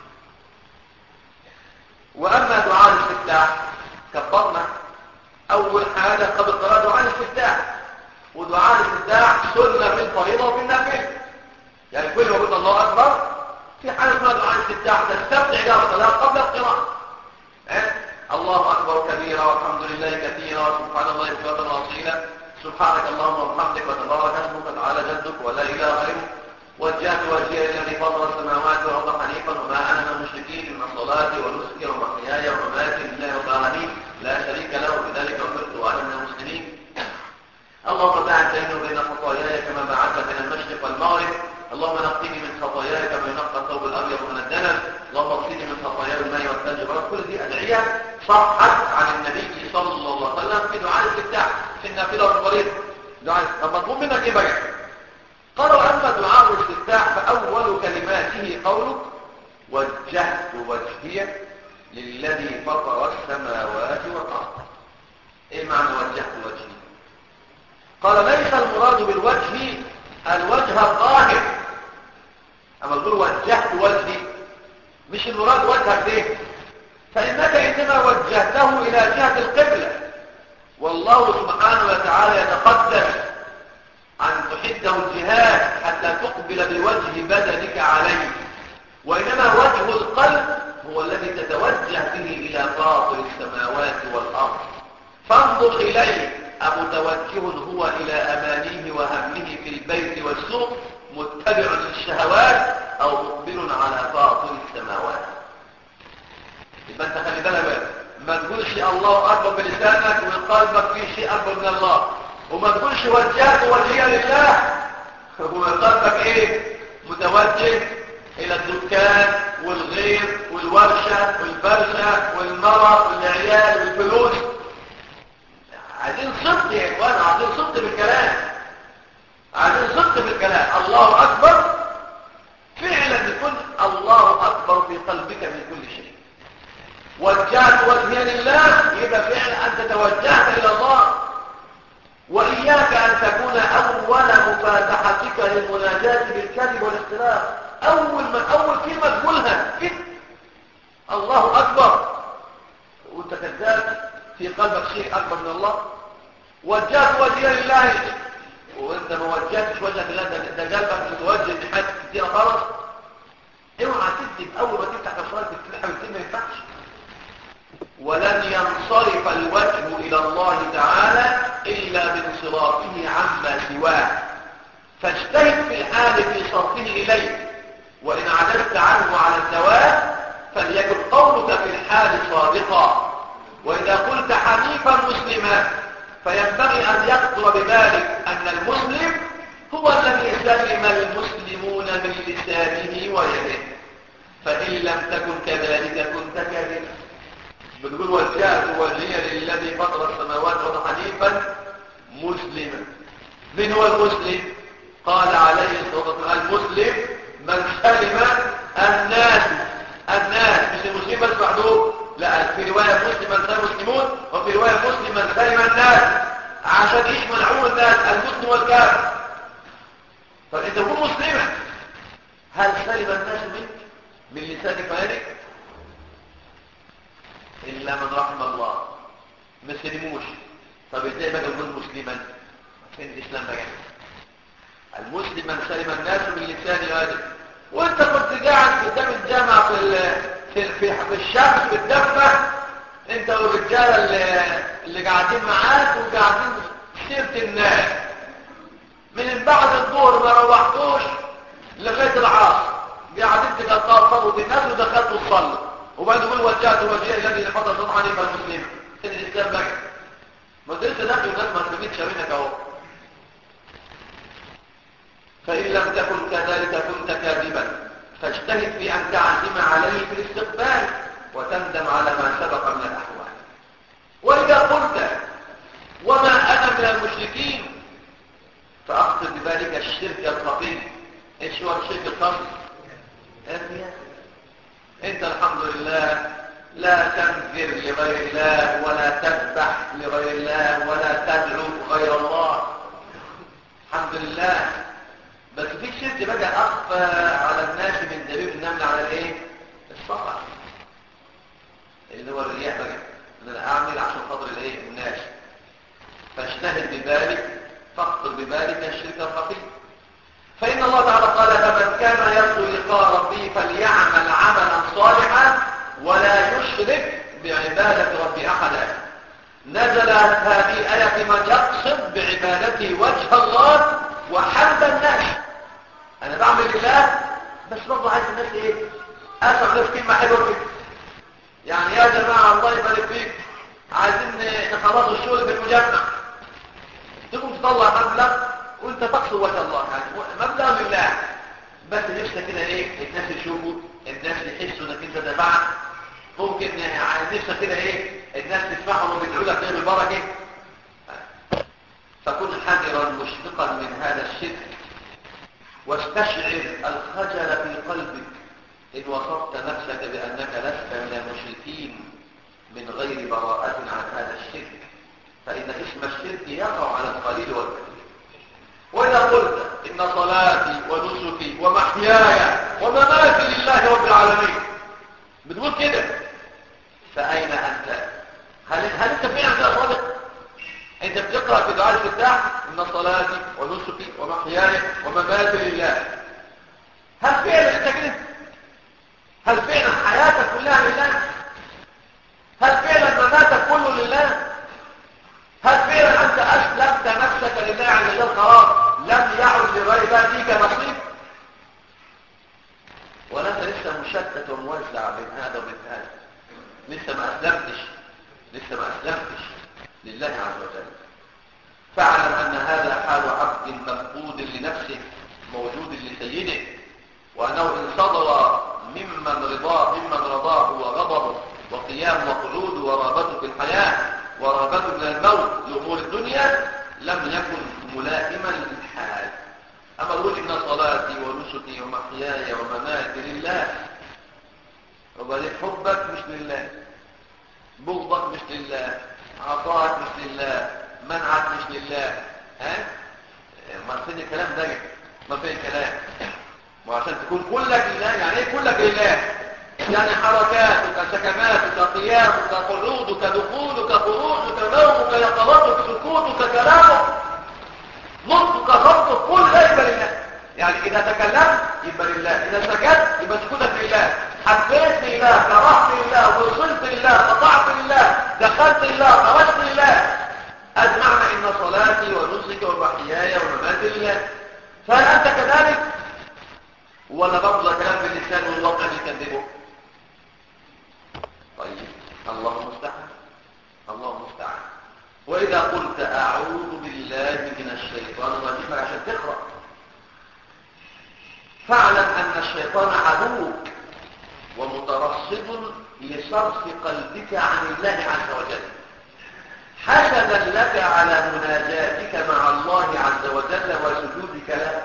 واما دعاء الاستفتاح كبرنا اول حاجه قبل الصلاه دعاء الاستفتاح ودعاء الاستفتاح سنه في الفريضه وفي النافله يعني كل ما قلنا الله اكبر في حاله اسمها دعاء الاستفتاح تستفتح الى الصلاه قبل القراءه إيه؟ الله اكبر كبيرا والحمد لله كثيرا سبحان الله بكره واصيلا سبحانك اللهم وبحمدك وتبارك اسمك وتعالى جدك ولا اله غيرك وجهت وجهي الذي فطر السماوات والارض حنيفا وما انا من المشركين من صلاتي ونسكي ومحياي ومماتي لله رب العالمين لا شريك له بذلك امرت وانا من المسلمين اللهم باعد بيني وبين خطاياي كما بعدت بين المشرق والمغرب اللهم نقني من خطاياي كما ينقى الثوب الابيض من الدنس اللهم اغسلني من خطاياي بالماء والثلج والبرد كل دي ادعيه صحت عن النبي صلى الله عليه وسلم في دعاء الاستفتاح في النافله والفريضه دعاء طب مطلوب منك ايه بقى قالوا أما دعاء الاستفتاح فأول كلماته قولك وجهت وجهي للذي فطر السماوات والأرض إيه معنى وجهت وجهي قال ليس المراد بالوجه الوجه الظاهر أما تقول وجهت وجهي مش المراد وجهك ده فإنك إنما وجهته إلى جهة القبلة والله سبحانه وتعالى يتقدس أن تحده الجهاد حتى تقبل بوجه بدنك عليه وإنما وجه القلب هو الذي تتوجه به إلى فاطر السماوات والأرض فانظر إليه أمتوجه هو إلى أمانيه وهمه في البيت والسوق متبع للشهوات أو مقبل على فاطر السماوات يبقى أنت خلي بالك ما تقولش الله اكبر بلسانك وقلبك فيه شيء اكبر من الله وما تقولش وجهت وجهي لله وقلبك ايه متوجه الى الدكان والغير والورشة والبرشة والمرأة والعيال والفلوس عايزين صدق يا اخوان عايزين صدق بالكلام عايزين صدق بالكلام الله اكبر فعلا يكون الله اكبر في قلبك من كل شيء وجهت وجهي لله يبقى فعلا انت توجهت الى الله واياك ان تكون اول مفاتحتك للمناجاه بالكذب والاختلاف اول من اول كلمه تقولها كده الله اكبر وانت كذاب في قلبك شيء اكبر من الله وجهت وجهي لله وانت ما وجهتش وجهك لله ده ده قلبك متوجه لحاجات كتيره خالص اوعى تكذب اول ما تفتح الصلاه تفتح وتكتب ما ينفعش ولن ينصرف الوجه الى الله تعالى الا بانصرافه عما سواه فاجتهد في الحال في صرفه اليه وان عجزت عنه على الزواج فليكن قولك في الحال صادقا واذا قلت حنيفا مسلما فينبغي ان يخطر بذلك ان المسلم هو الذي سلم المسلمون من لسانه ويده فان لم تكن كذلك كنت كاذبا بتقول وجهت وجهي للذي فطر السماوات والارض حنيفا مسلما من هو المسلم قال عليه الصلاه والسلام المسلم من سلم الناس الناس مش المسلم بس وحدهم لا في روايه مسلم من سلم المسلمون وفي روايه مسلم من سلم الناس عشان يشمل عموم الناس المسلم والكافر فانت تكون مسلما هل سلم الناس منك من لسانك ويدك إلا من رحم الله ما سلموش طب ازاي بقى نقول مسلما فين الإسلام بقى المسلم من سلم الناس من لسان هذا وانت كنت قاعد قدام الجامعة في ال... في في, في الشمس بالدفة انت والرجالة اللي, اللي قاعدين معاك وقاعدين سيرة الناس من بعد الظهر ما روحتوش لغاية العصر قاعدين تقطعوا بالناس ودخلتوا تصلوا وبعد يقول وجهت وجهي الذي لفضل الله حنيف المسلم ان الاسلام بقى ما انت لسه داخل الناس ما تبيتش منك اهو فان لم تكن كذلك كنت كاذبا فاجتهد في ان تعزم عليه في الاستقبال وتندم على ما سبق من الاحوال واذا قلت وما انا من المشركين فاقصد بذلك الشرك الخفي ايش هو الشرك الخفي الرياء انت الحمد لله لا تنذر لغير الله ولا تذبح لغير الله ولا تدعو غير الله الحمد لله بس في شرك بقى اخفى على الناس من دليل النمل على الايه الصقع اللي هو الرياح بقى ان انا اعمل عشان خاطر الايه الناس فاجتهد بذلك فاقتل بذلك الشرك الخفي فإن الله تعالى قال فمن كان يرجو لقاء ربه فليعمل عملا صالحا ولا يشرك بعبادة رب أحدا نزلت هذه الآية في من يقصد بعبادته وجه الله وحمد الناس أنا بعمل لله بس برضه عايز الناس إيه أسمع ناس كلمة حلوة كده يعني يا جماعة الله يبارك فيك عايزين نخلصوا الشغل بالمجمع تقوم تطلع مبلغ وانت تقصد وجه الله يعني مبدأ لله بس نفسك كده ايه الناس يشوفوا الناس يحسوا انك انت دفعت ممكن يعني نفسك كده ايه الناس تسمعهم وبيدعوا لك ايه بالبركه فكن حذرا مشفقا من هذا الشرك واستشعر الخجل في قلبك ان وصفت نفسك بانك لست من المشركين من غير براءة عن هذا الشرك فإن اسم الشرك يقع على القليل والكثير وإذا قلت إن صلاتي ونسكي ومحياي ومماتي لله رب العالمين بتقول كده فأين أنت هل, هل أنت فعلا كده صادق أنت بتقرأ في دعاء الفتاح إن صلاتي ونسكي ومحياي ومماتي لله هل فعلا أنت كده هل فعلا حياتك كلها لله هل فعلا مماتك كله لله هل فعلا أنت أسلمت نفسك لله عز وجل خلاص لم يعد لغير الله فيك نصيب ولا انت لسه مشتت وموزع بين هذا وبين هذا لسه ما أسلمتش لسه ما أسلمتش لله عز وجل فاعلم أن هذا حال عبد مفقود لنفسه موجود لسيده وأنه إن صدر ممن رضاه ممن رضاه وغضبه وقيام وقعود ورغبته في الحياة ورغبته من الموت لأمور الدنيا لم يكن ملائما للحال أما تقول إن صلاتي ونسكي ومحياي ومماتي لله وبعدين حبك مش لله بغضك مش لله عطاك مش لله منعك مش لله ها ما فين الكلام ده ما فين الكلام وعشان تكون كلك لله يعني ايه كلك لله يعني حركاتك سكناتك قيامك قعودك دخولك خروجك نومك يقظتك سكوتك كلامك نطقك خطك كل ده يبقى لله يعني اذا تكلمت يبقى لله اذا سكت يبقى سكوتك لله حبيت لله كرهت لله وصلت لله قطعت لله دخلت لله خرجت لله أجمعنا إن صلاتي ونسك ومحياي ومماتي لله فهل أنت كذلك ولا برضه كلام باللسان والواقع بيكذبه طيب الله المستعان الله المستعان وإذا قلت أعوذ بالله من الشيطان الرجيم عشان تقرأ فاعلم أن الشيطان عدوك ومترصد لصرف قلبك عن الله عز وجل حسدا لك على مناجاتك مع الله عز وجل وسجودك له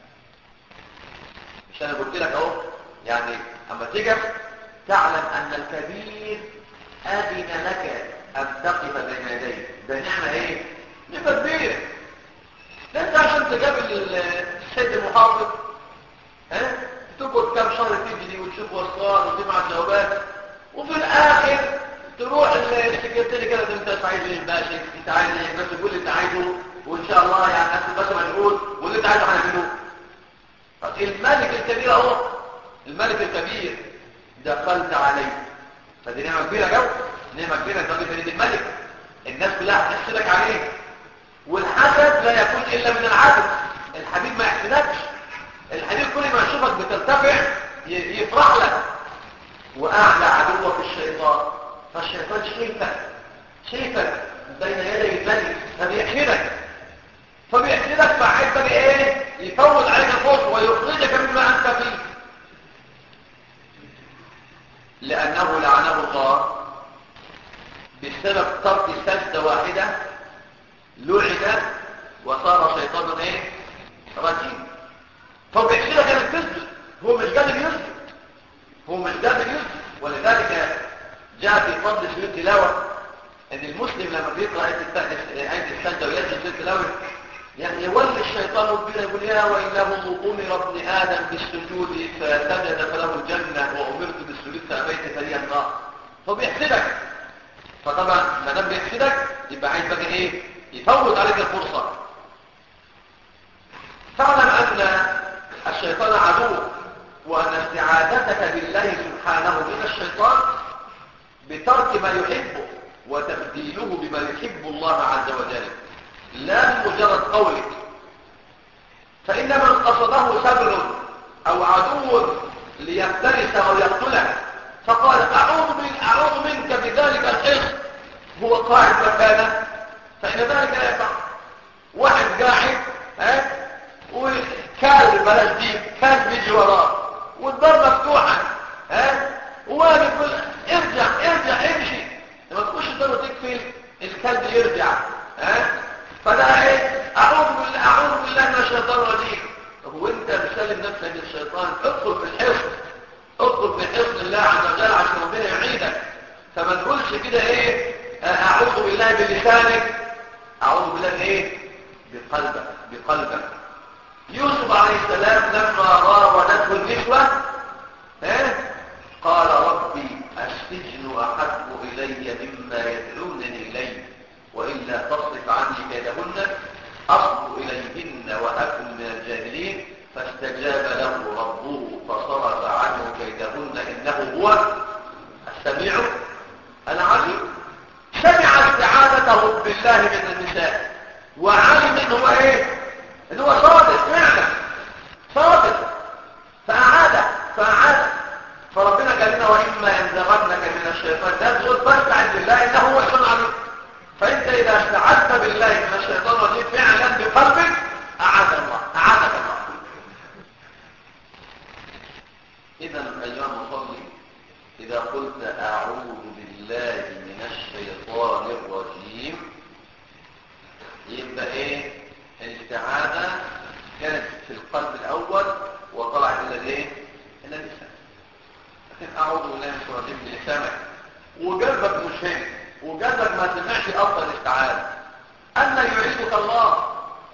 مش انا قلت لك اهو يعني اما تجف تعلم ان الكبير اذن لك ان تقف بين يديه ده نعمه ايه نعمه كبيره ده انت عشان تقابل السيد المحافظ ها تقعد كام شهر تجري وتشوف وصال وتبعت جوابات وفي الاخر تروح السكرتير كده انت عايز ايه باشا انت عايز ايه بس تقول اللي انت عايزه وان شاء الله يعني انت بس مشغول واللي انت عايزه هنعمله الملك الكبير اهو الملك الكبير دخلت عليه فدي نعمه كبيره جو نعمه كبيره انت راجل من الملك الناس كلها هتحسدك عليه والحسد لا يكون الا من العدل الحبيب ما يحسدكش الحبيب كل ما يشوفك بترتفع يفرح لك واعلى عدوك الشيطان فالشيطان شايفك شايفك بين يدي الملك فبيحسدك فبيحسدك فعايز بقى ايه يفوت عليك الفوز ويخرجك مما انت فيه لانه لعنه الله بسبب ترك سجدة واحدة لعن وصار شيطان ايه رجيم فبيحسدك انك تسجد هو مش قادر يسجد هو مش قادر يسجد ولذلك جاء في فضل سجود التلاوة ان المسلم لما بيقرأ آية السجدة ويسجد سجود التلاوة يعني يولي الشيطان الدنيا يقول يا وإنه أمر ابن آدم بالسجود فسجد فله الجنة وأمرت بالسجود فأبيت فلي النار فبيحسدك فطبعا ما دام بيحسدك يبقى عايز بقى ايه يفوت عليك الفرصة فاعلم أن الشيطان عدو وأن استعادتك بالله سبحانه من الشيطان بترك ما يحبه وتبديله بما يحب الله عز وجل لا بمجرد قولك فإن من قصده سبل أو عدو ليفترس أو يقتلك فقال أعوذ, من أعوذ منك بذلك الحصن هو قاعد مكانه فإن ذلك لا يفعل واحد قاعد ها وكال بلاش دي كال بيجي وراه والدار مفتوحة ها وواقف يقول ارجع ارجع امشي لما تخش الدار وتقفل الكلب يرجع ها فده ايه اعوذ بالله اعوذ بالله من الشيطان الرجيم طب وانت بتسلم نفسك للشيطان ادخل في الحصن ادخل في حصن الله عز وجل عشان ربنا يعيدك فما تقولش كده ايه اعوذ بالله بلسانك اعوذ بالله ايه بقلبك بقلبك يوسف عليه السلام لما راودته النسوة ها قال ربي السجن احب الي مما يدعونني اليه وإلا تصرف عني كيدهن أصب إليهن وأكن من الجاهلين فاستجاب له ربه فصرف عنه كيدهن إنه هو السميع العليم سمع استعاذته بالله من النساء وعلم ان هو ايه ان هو صادق فعلا صادق فأعاد فأعاد فربنا قال لنا وإما ينزغنك من الشيطان نزغ فاستعذ بالله إنه هو السميع العليم فأنت إذا استعذت بالله من الشيطان الرجيم فعلا بقلبك أعاذ الله أعاذك الله إذا أيها المصلي إذا قلت أعوذ بالله من الشيطان الرجيم يبقى إيه الاستعاذة كانت في القلب الأول وطلعت إلى الإيه إلى اللسان لكن أعوذ بالله من الشيطان الرجيم بلسانك وقلبك مش هنا وقلبك ما سمعش أفضل الاستعاذة أن يعيدك الله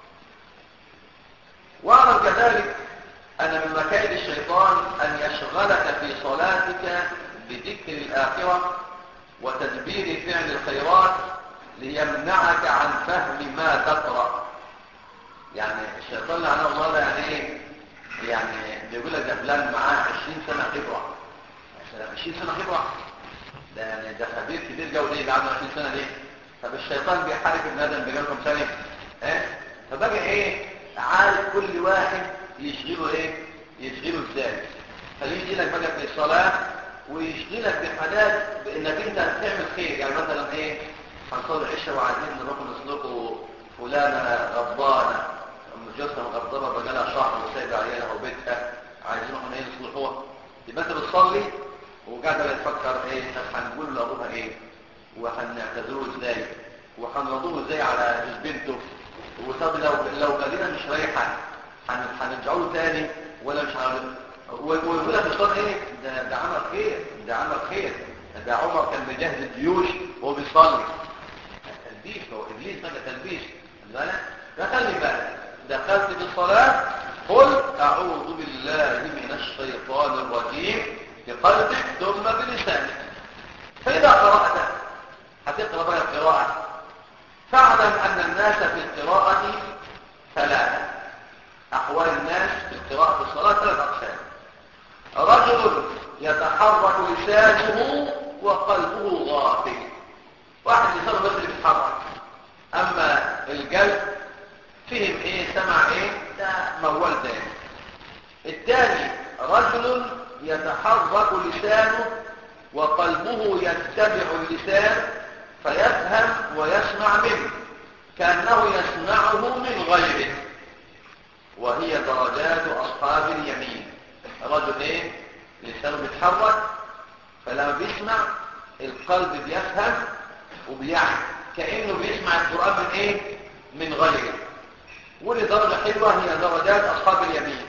واعلم كذلك أن من مكائد الشيطان أن يشغلك في صلاتك بذكر الآخرة وتدبير فعل الخيرات ليمنعك عن فهم ما تقرأ يعني الشيطان لعنه الله ده يعني ايه يعني بيقول لك ده فلان معاه 20 سنة خبرة 20 سنة خبرة ده يعني ده خبير كبير جو ليه اللي عنده 20 سنة ليه طب الشيطان بيحارب ابن ادم بقالكم سنة ايه فبقى ايه عارف كل واحد يشغله ايه يشغله ازاي خليه يجي لك بقى في الصلاة ويشغلك بحاجات بانك انت هتعمل خير يعني مثلا ايه هنصلي العشاء وعايزين نروح نسلكوا فلانة غضبانة ام جوزها مغضبة بقى لها شهر وسايبة عيالها وبيتها عايزين نروح ايه نصلحوها يبقى انت بتصلي وقاعدة بتفكر ايه طب هنقول لابوها ايه وهنعتذروه ازاي وهنرضوه ازاي على جوز بنته وطب لو لو بالنا مش رايحه هنرجعوا له تاني ولا مش هنرجع ويقول لك الشيطان ايه ده ده عمل خير ده عمل خير ده عمر كان مجهز الجيوش وهو بيصلي تلبيش هو ابليس بقى تلبيش بالك فخلي بالك دخلت بالصلاه قل اعوذ بالله من الشيطان الرجيم بقلبك ثم بلسانك فاذا قرات هتقرا بقى القراءه فاعلم ان الناس في القراءه ثلاثه احوال الناس في القراءه في الصلاه ثلاث اقسام رجل يتحرك لسانه وقلبه غافل واحد لسانه بس اللي بيتحرك اما القلب فهم ايه سمع ايه ده موال تاني الثاني رجل يتحرك لسانه وقلبه يتبع اللسان فيفهم ويسمع منه كأنه يسمعه من غيره وهي درجات أصحاب اليمين رجل ايه لسانه بيتحرك فلما بيسمع القلب بيفهم وبيعي كأنه بيسمع القرآن من ايه من غيره ودي درجة حلوة هي درجات أصحاب اليمين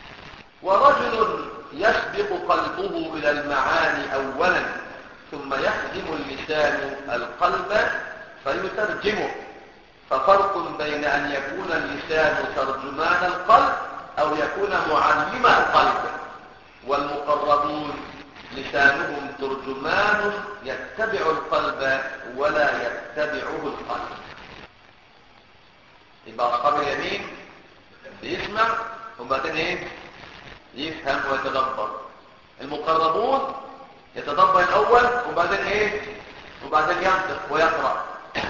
ورجل يسبق قلبه إلى المعاني أولا ثم يخدم اللسان القلب فيترجمه ففرق بين أن يكون اللسان ترجمان القلب أو يكون معلم القلب والمقربون لسانهم ترجمان يتبع القلب ولا يتبعه القلب يبقى أصحاب اليمين بيسمع وبعدين ايه يفهم ويتدبر المقربون يتدبر الأول وبعدين ايه وبعدين ينطق ويقرأ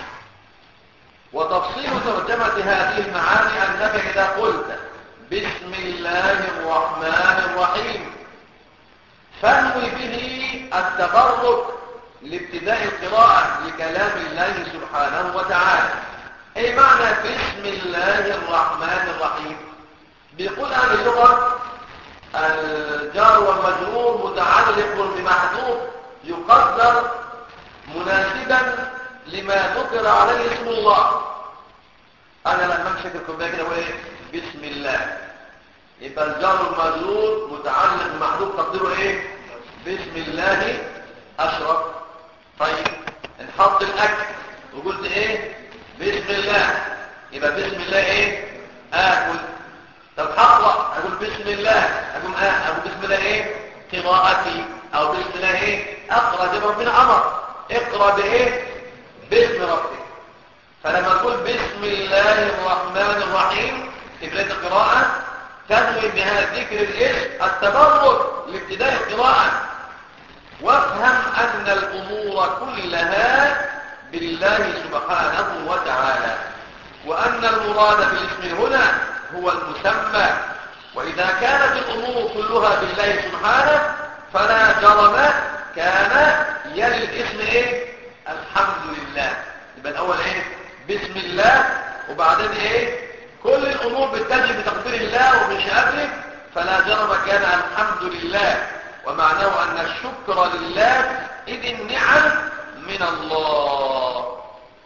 وتفصيل ترجمة هذه المعاني أنك إذا قلت بسم الله الرحمن الرحيم فانوي به التبرك لابتداء القراءة لكلام الله سبحانه وتعالى اي معنى بسم الله الرحمن الرحيم بيقول اهل اللغة الجار والمجرور متعلق بمحذوف يقدر مناسبا لما ذكر عليه اسم الله انا لما امسك الكوبايه كده اقول ايه بسم الله يبقى الجار المجرور متعلق بمحذوف تقديره ايه بسم الله اشرب طيب نحط الاكل وقلت ايه بسم الله يبقى بسم الله ايه اكل طب هقرا اقول بسم الله اقول اه اقول بسم الله ايه قراءتي او بسم الله ايه اقرا زي ما ربنا امر اقرا بايه باسم ربك فلما تقول بسم الله الرحمن الرحيم في بدايه القراءه تنوي بها ذكر الاسم التبرك لابتداء القراءه وافهم ان الامور كلها بالله سبحانه وتعالى وان المراد بالاسم هنا هو المسمى واذا كانت الامور كلها بالله سبحانه فلا جرم كان يلي الاسم ايه الحمد لله يبقى الاول ايه بسم الله وبعدين ايه كل الامور بتجي بتقدير الله وبشهادته فلا جرم كان الحمد لله ومعناه ان الشكر لله اذ النعم من الله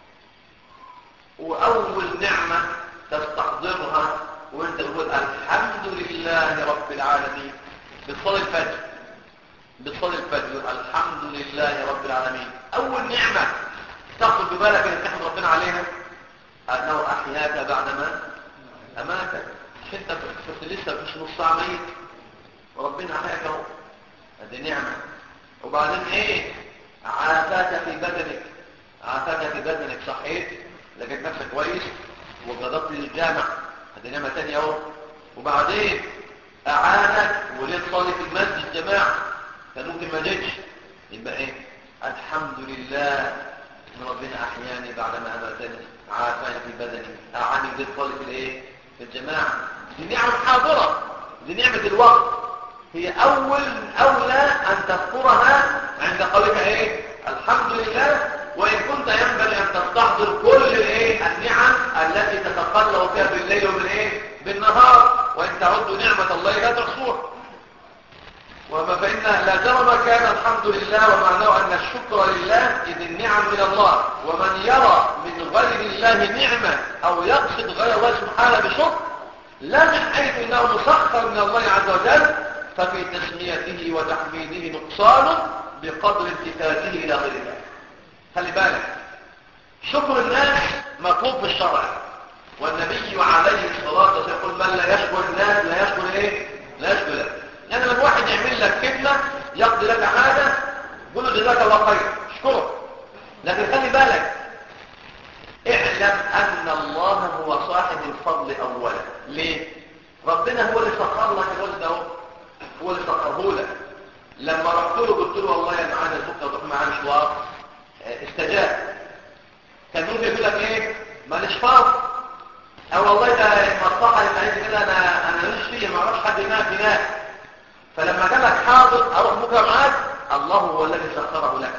واول نعمة تستحضرها وانت تقول الحمد لله رب العالمين بتصلي الفجر بتصلي الفجر الحمد لله رب العالمين اول نعمة تاخد ببالك ان تحمد ربنا عليها انه احياك بعدما اماتك مش انت كنت لسه مش نص ساعه ميت وربنا احياك اهو هذه نعمه وبعدين ايه عافاك في بدنك عافاك في بدنك صحيت لقيت نفسك كويس وغضبت للجامع هذه نعمه ثانيه اهو وبعدين اعانك وليه تصلي في المسجد جماعه كان ممكن ما جيتش يبقى ايه الحمد لله ان ربنا احياني بعدما اماتني عافاني في بدني اعاني وليه تصلي في الايه في الجماعه دي نعمه حاضره دي نعمه الوقت هي اول اولى ان تذكرها عند قولك ايه الحمد لله وان كنت ينبغي ان تستحضر كل الايه النعم التي تتقلب فيها بالليل وبالايه بالنهار وان تعدوا نعمه الله لا تحصوها وما فإن لا جرم كان الحمد لله ومعناه أن الشكر لله إذ النعم من الله ومن يرى من غير الله نعمة أو يقصد غير الله سبحانه بشكر لا من حيث أنه مسخر من الله عز وجل ففي تسميته وتحميده نقصان بقدر التفاته إلى غير الله خلي بالك شكر الناس مطلوب في الشرع والنبي عليه الصلاة والسلام يقول من لا يشكر الناس لا يشكر ايه لا يشكر لك يعني لما واحد يعمل لك خدمة يقضي لك حاجة قول له جزاك الله خير اشكره لكن خلي بالك اعلم ان الله هو صاحب الفضل اولا ليه ربنا هو اللي سخر لك الوجه ده هو اللي سخره لك لما رحت له قلت له والله يا معاذ بكره تروح معايا مشوار استجاب كان ممكن يقول لك ايه ماليش فاضي او والله ده المصلحه اللي عايز كده انا انا ماليش فيها ما اعرفش حد هناك هناك فلما قال لك حاضر اروح بكره معاك الله هو الذي سخره لك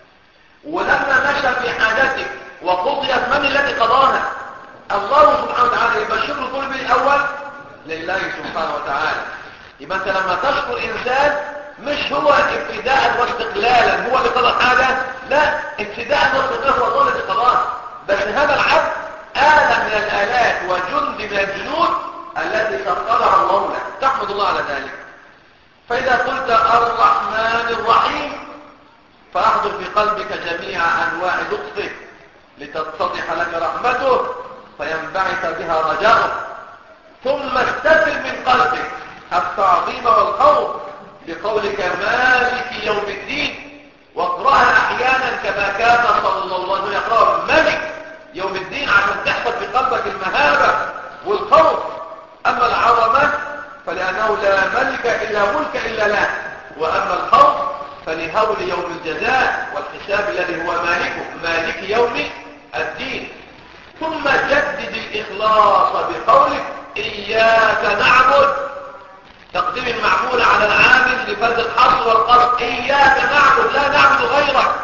ولما مشى في حاجتك وقضيت من الذي قضاها الله سبحانه وتعالى يبقى الشكر كله بالاول لله سبحانه وتعالى يبقى انت لما تشكر انسان مش هو ابتداء واستقلالا هو اللي قضى حاجه لا ابتداء واستقلالا هو الله الذي قضاها بس هذا العبد آلة من الآلات وجند من الجنود التي سخرها الله لك تحمد الله على ذلك فإذا قلت الرحمن الرحيم فأحضر في قلبك جميع أنواع لطفه لتتضح لك رحمته فينبعث بها رجاؤه ثم استفل من قلبك التعظيم والخوف بقولك مالك يوم الدين واقرأها أحيانا كما كان صلى الله عليه وسلم يقرأ ملك يوم الدين عشان تحفظ في قلبك المهابة والخوف أما العظمة فلأنه لا ملك إلا ملك إلا له وأما الخوف فلهول يوم الجزاء والحساب الذي هو مالكه مالك يوم الدين ثم جدد الإخلاص بقولك إياك نعبد تقديم المعمول على العامل لفرد الحصر والقصد إياك نعبد لا نعبد غيرك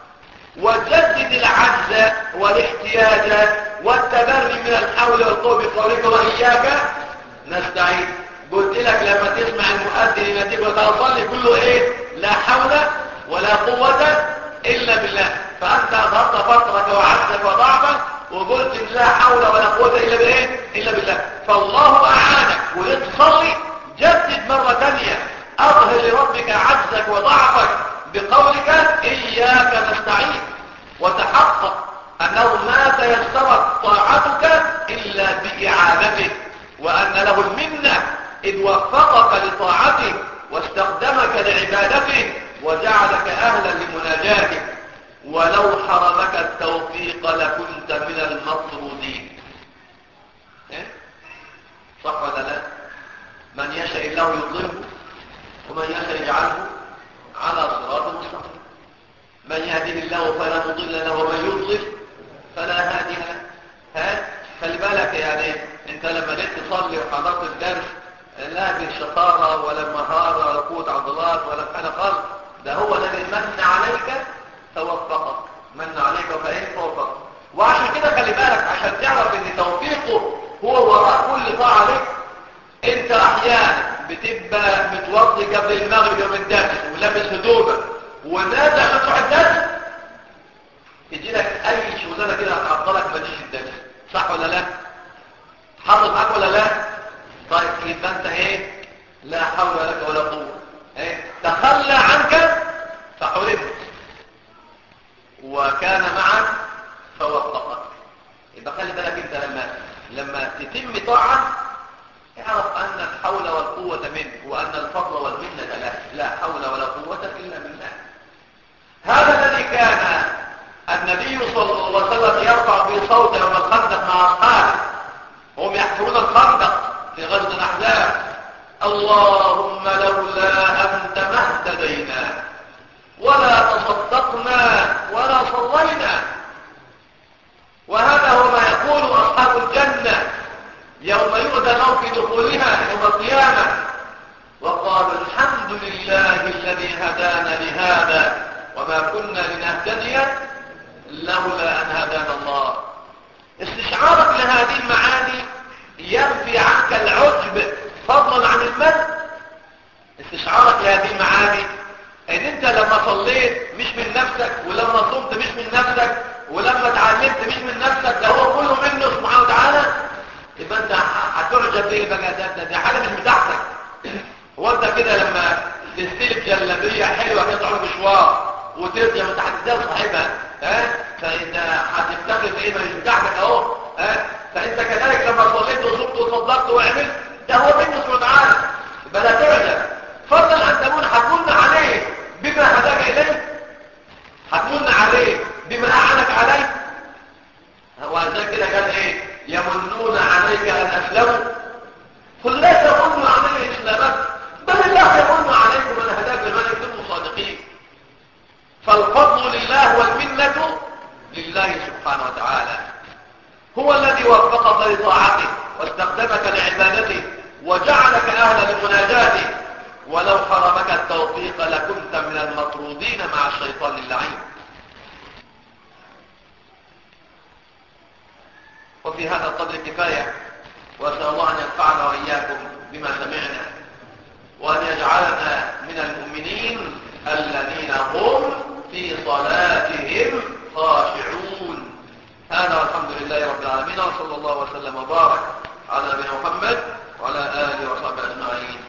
وجدد العجز والاحتياج والتبري من الحول والقوة بقولك وإياك نستعين قلت لك لما تسمع المؤذن يناديك وتصلي كله ايه لا حول ولا قوة إلا بالله فأنت أظهرت فطرك وعجزك وضعفك وقلت لا حول ولا قوة إلا بالله إلا بالله فالله أعانك ويتصلي جدد مرة ثانية أظهر لربك عجزك وضعفك بقولك إياك نستعين وتحقق أنه ما تيسرت طاعتك إلا بإعانته وأن له المنة إذ وفقك لطاعته واستخدمك لعبادته وجعلك أهلا لمناجاته ولو حرمك التوفيق لكنت من المطرودين إيه؟ صح ولا لا من يشاء الله يضله ومن يشاء يجعله على صراط مستقيم من يهده الله فلا مضل له ومن يضلل فلا هادي له ها خلي بالك يعني انت لما جيت تصلي وحضرت الدرس لا بالشطارة ولا المهارة ولا قوة عضلات خالص ولا في حاجة خالص ده هو الذي من عليك فوفقك من عليك فإن فوفقك وعشان كده خلي بالك عشان تعرف ان توفيقه هو وراء كل طاعة لك انت احيانا بتبقى متوضي قبل المغرب يوم الدرس ولابس هدومك ونازل عشان تروح الدرس يجي لك اي شغلانه كده هتعطلك ما تجيش الدرس صح ولا لا حافظ معاك ولا لا طيب يبقى انت ايه لا حول لك ولا قوه ايه تخلى عنك فحرمت وكان معك فوفقك يبقى خلي بالك انت لما لما تتم طاعه اعرف ان الحول والقوه منه وان الفضل والمنه له لا حول ولا قوه الا بالله هذا الذي كان النبي صلى الله عليه وسلم يرفع به صوته يوم الخندق مع اصحابه هم يحفرون الخندق في غزوه الاحزاب اللهم لولا انت ما اهتدينا ولا تصدقنا ولا صلينا وهذا هو ما يقول اصحاب الجنه يوم يؤذن في دخولها يوم القيامه وقالوا الحمد لله الذي هدانا لهذا وما كنا لنهتدي لولا أن هدانا الله استشعارك لهذه المعاني ينفي عنك العجب فضلا عن المن استشعارك لهذه المعاني ان انت لما صليت مش من نفسك ولما صمت مش من نفسك ولما اتعلمت مش من نفسك ده هو كله منه سبحانه وتعالى يبقى انت هتعجب بيه بقى ده, ده, ده حاجه مش بتاعتك هو انت كده لما تستلف جلابيه حلوه كده تروح مشوار وترجع من تحت ده صاحبها ها فانت هتفتخر بايه مش بتاعتك اهو ها فانت كذلك لما صليت وصمت وصدقت وعملت ده هو منه سبحانه وتعالى يبقى لا تعجب فضلا ان تكون هتمن عليه بما هداك اليه هتمن عليه بما اعانك عليه وعشان كده قال ايه يمنون عليك ان اسلموا قل لا تمنوا علي اسلامك بل الله يمن عليكم ان هداك لمن كنتم صادقين فالفضل لله والمنة لله سبحانه وتعالى هو الذي وفقك لطاعته واستخدمك لعبادته وجعلك أهلا لمناجاته ولو حرمك التوفيق لكنت من المطرودين مع الشيطان اللعين وفي هذا القدر كفاية وأسأل الله أن ينفعنا وإياكم بما سمعنا وأن يجعلنا من المؤمنين الذين هم في صلاتهم خاشعون هذا والحمد لله رب العالمين وصلى الله وسلم وبارك على نبينا محمد وعلى آله وصحبه أجمعين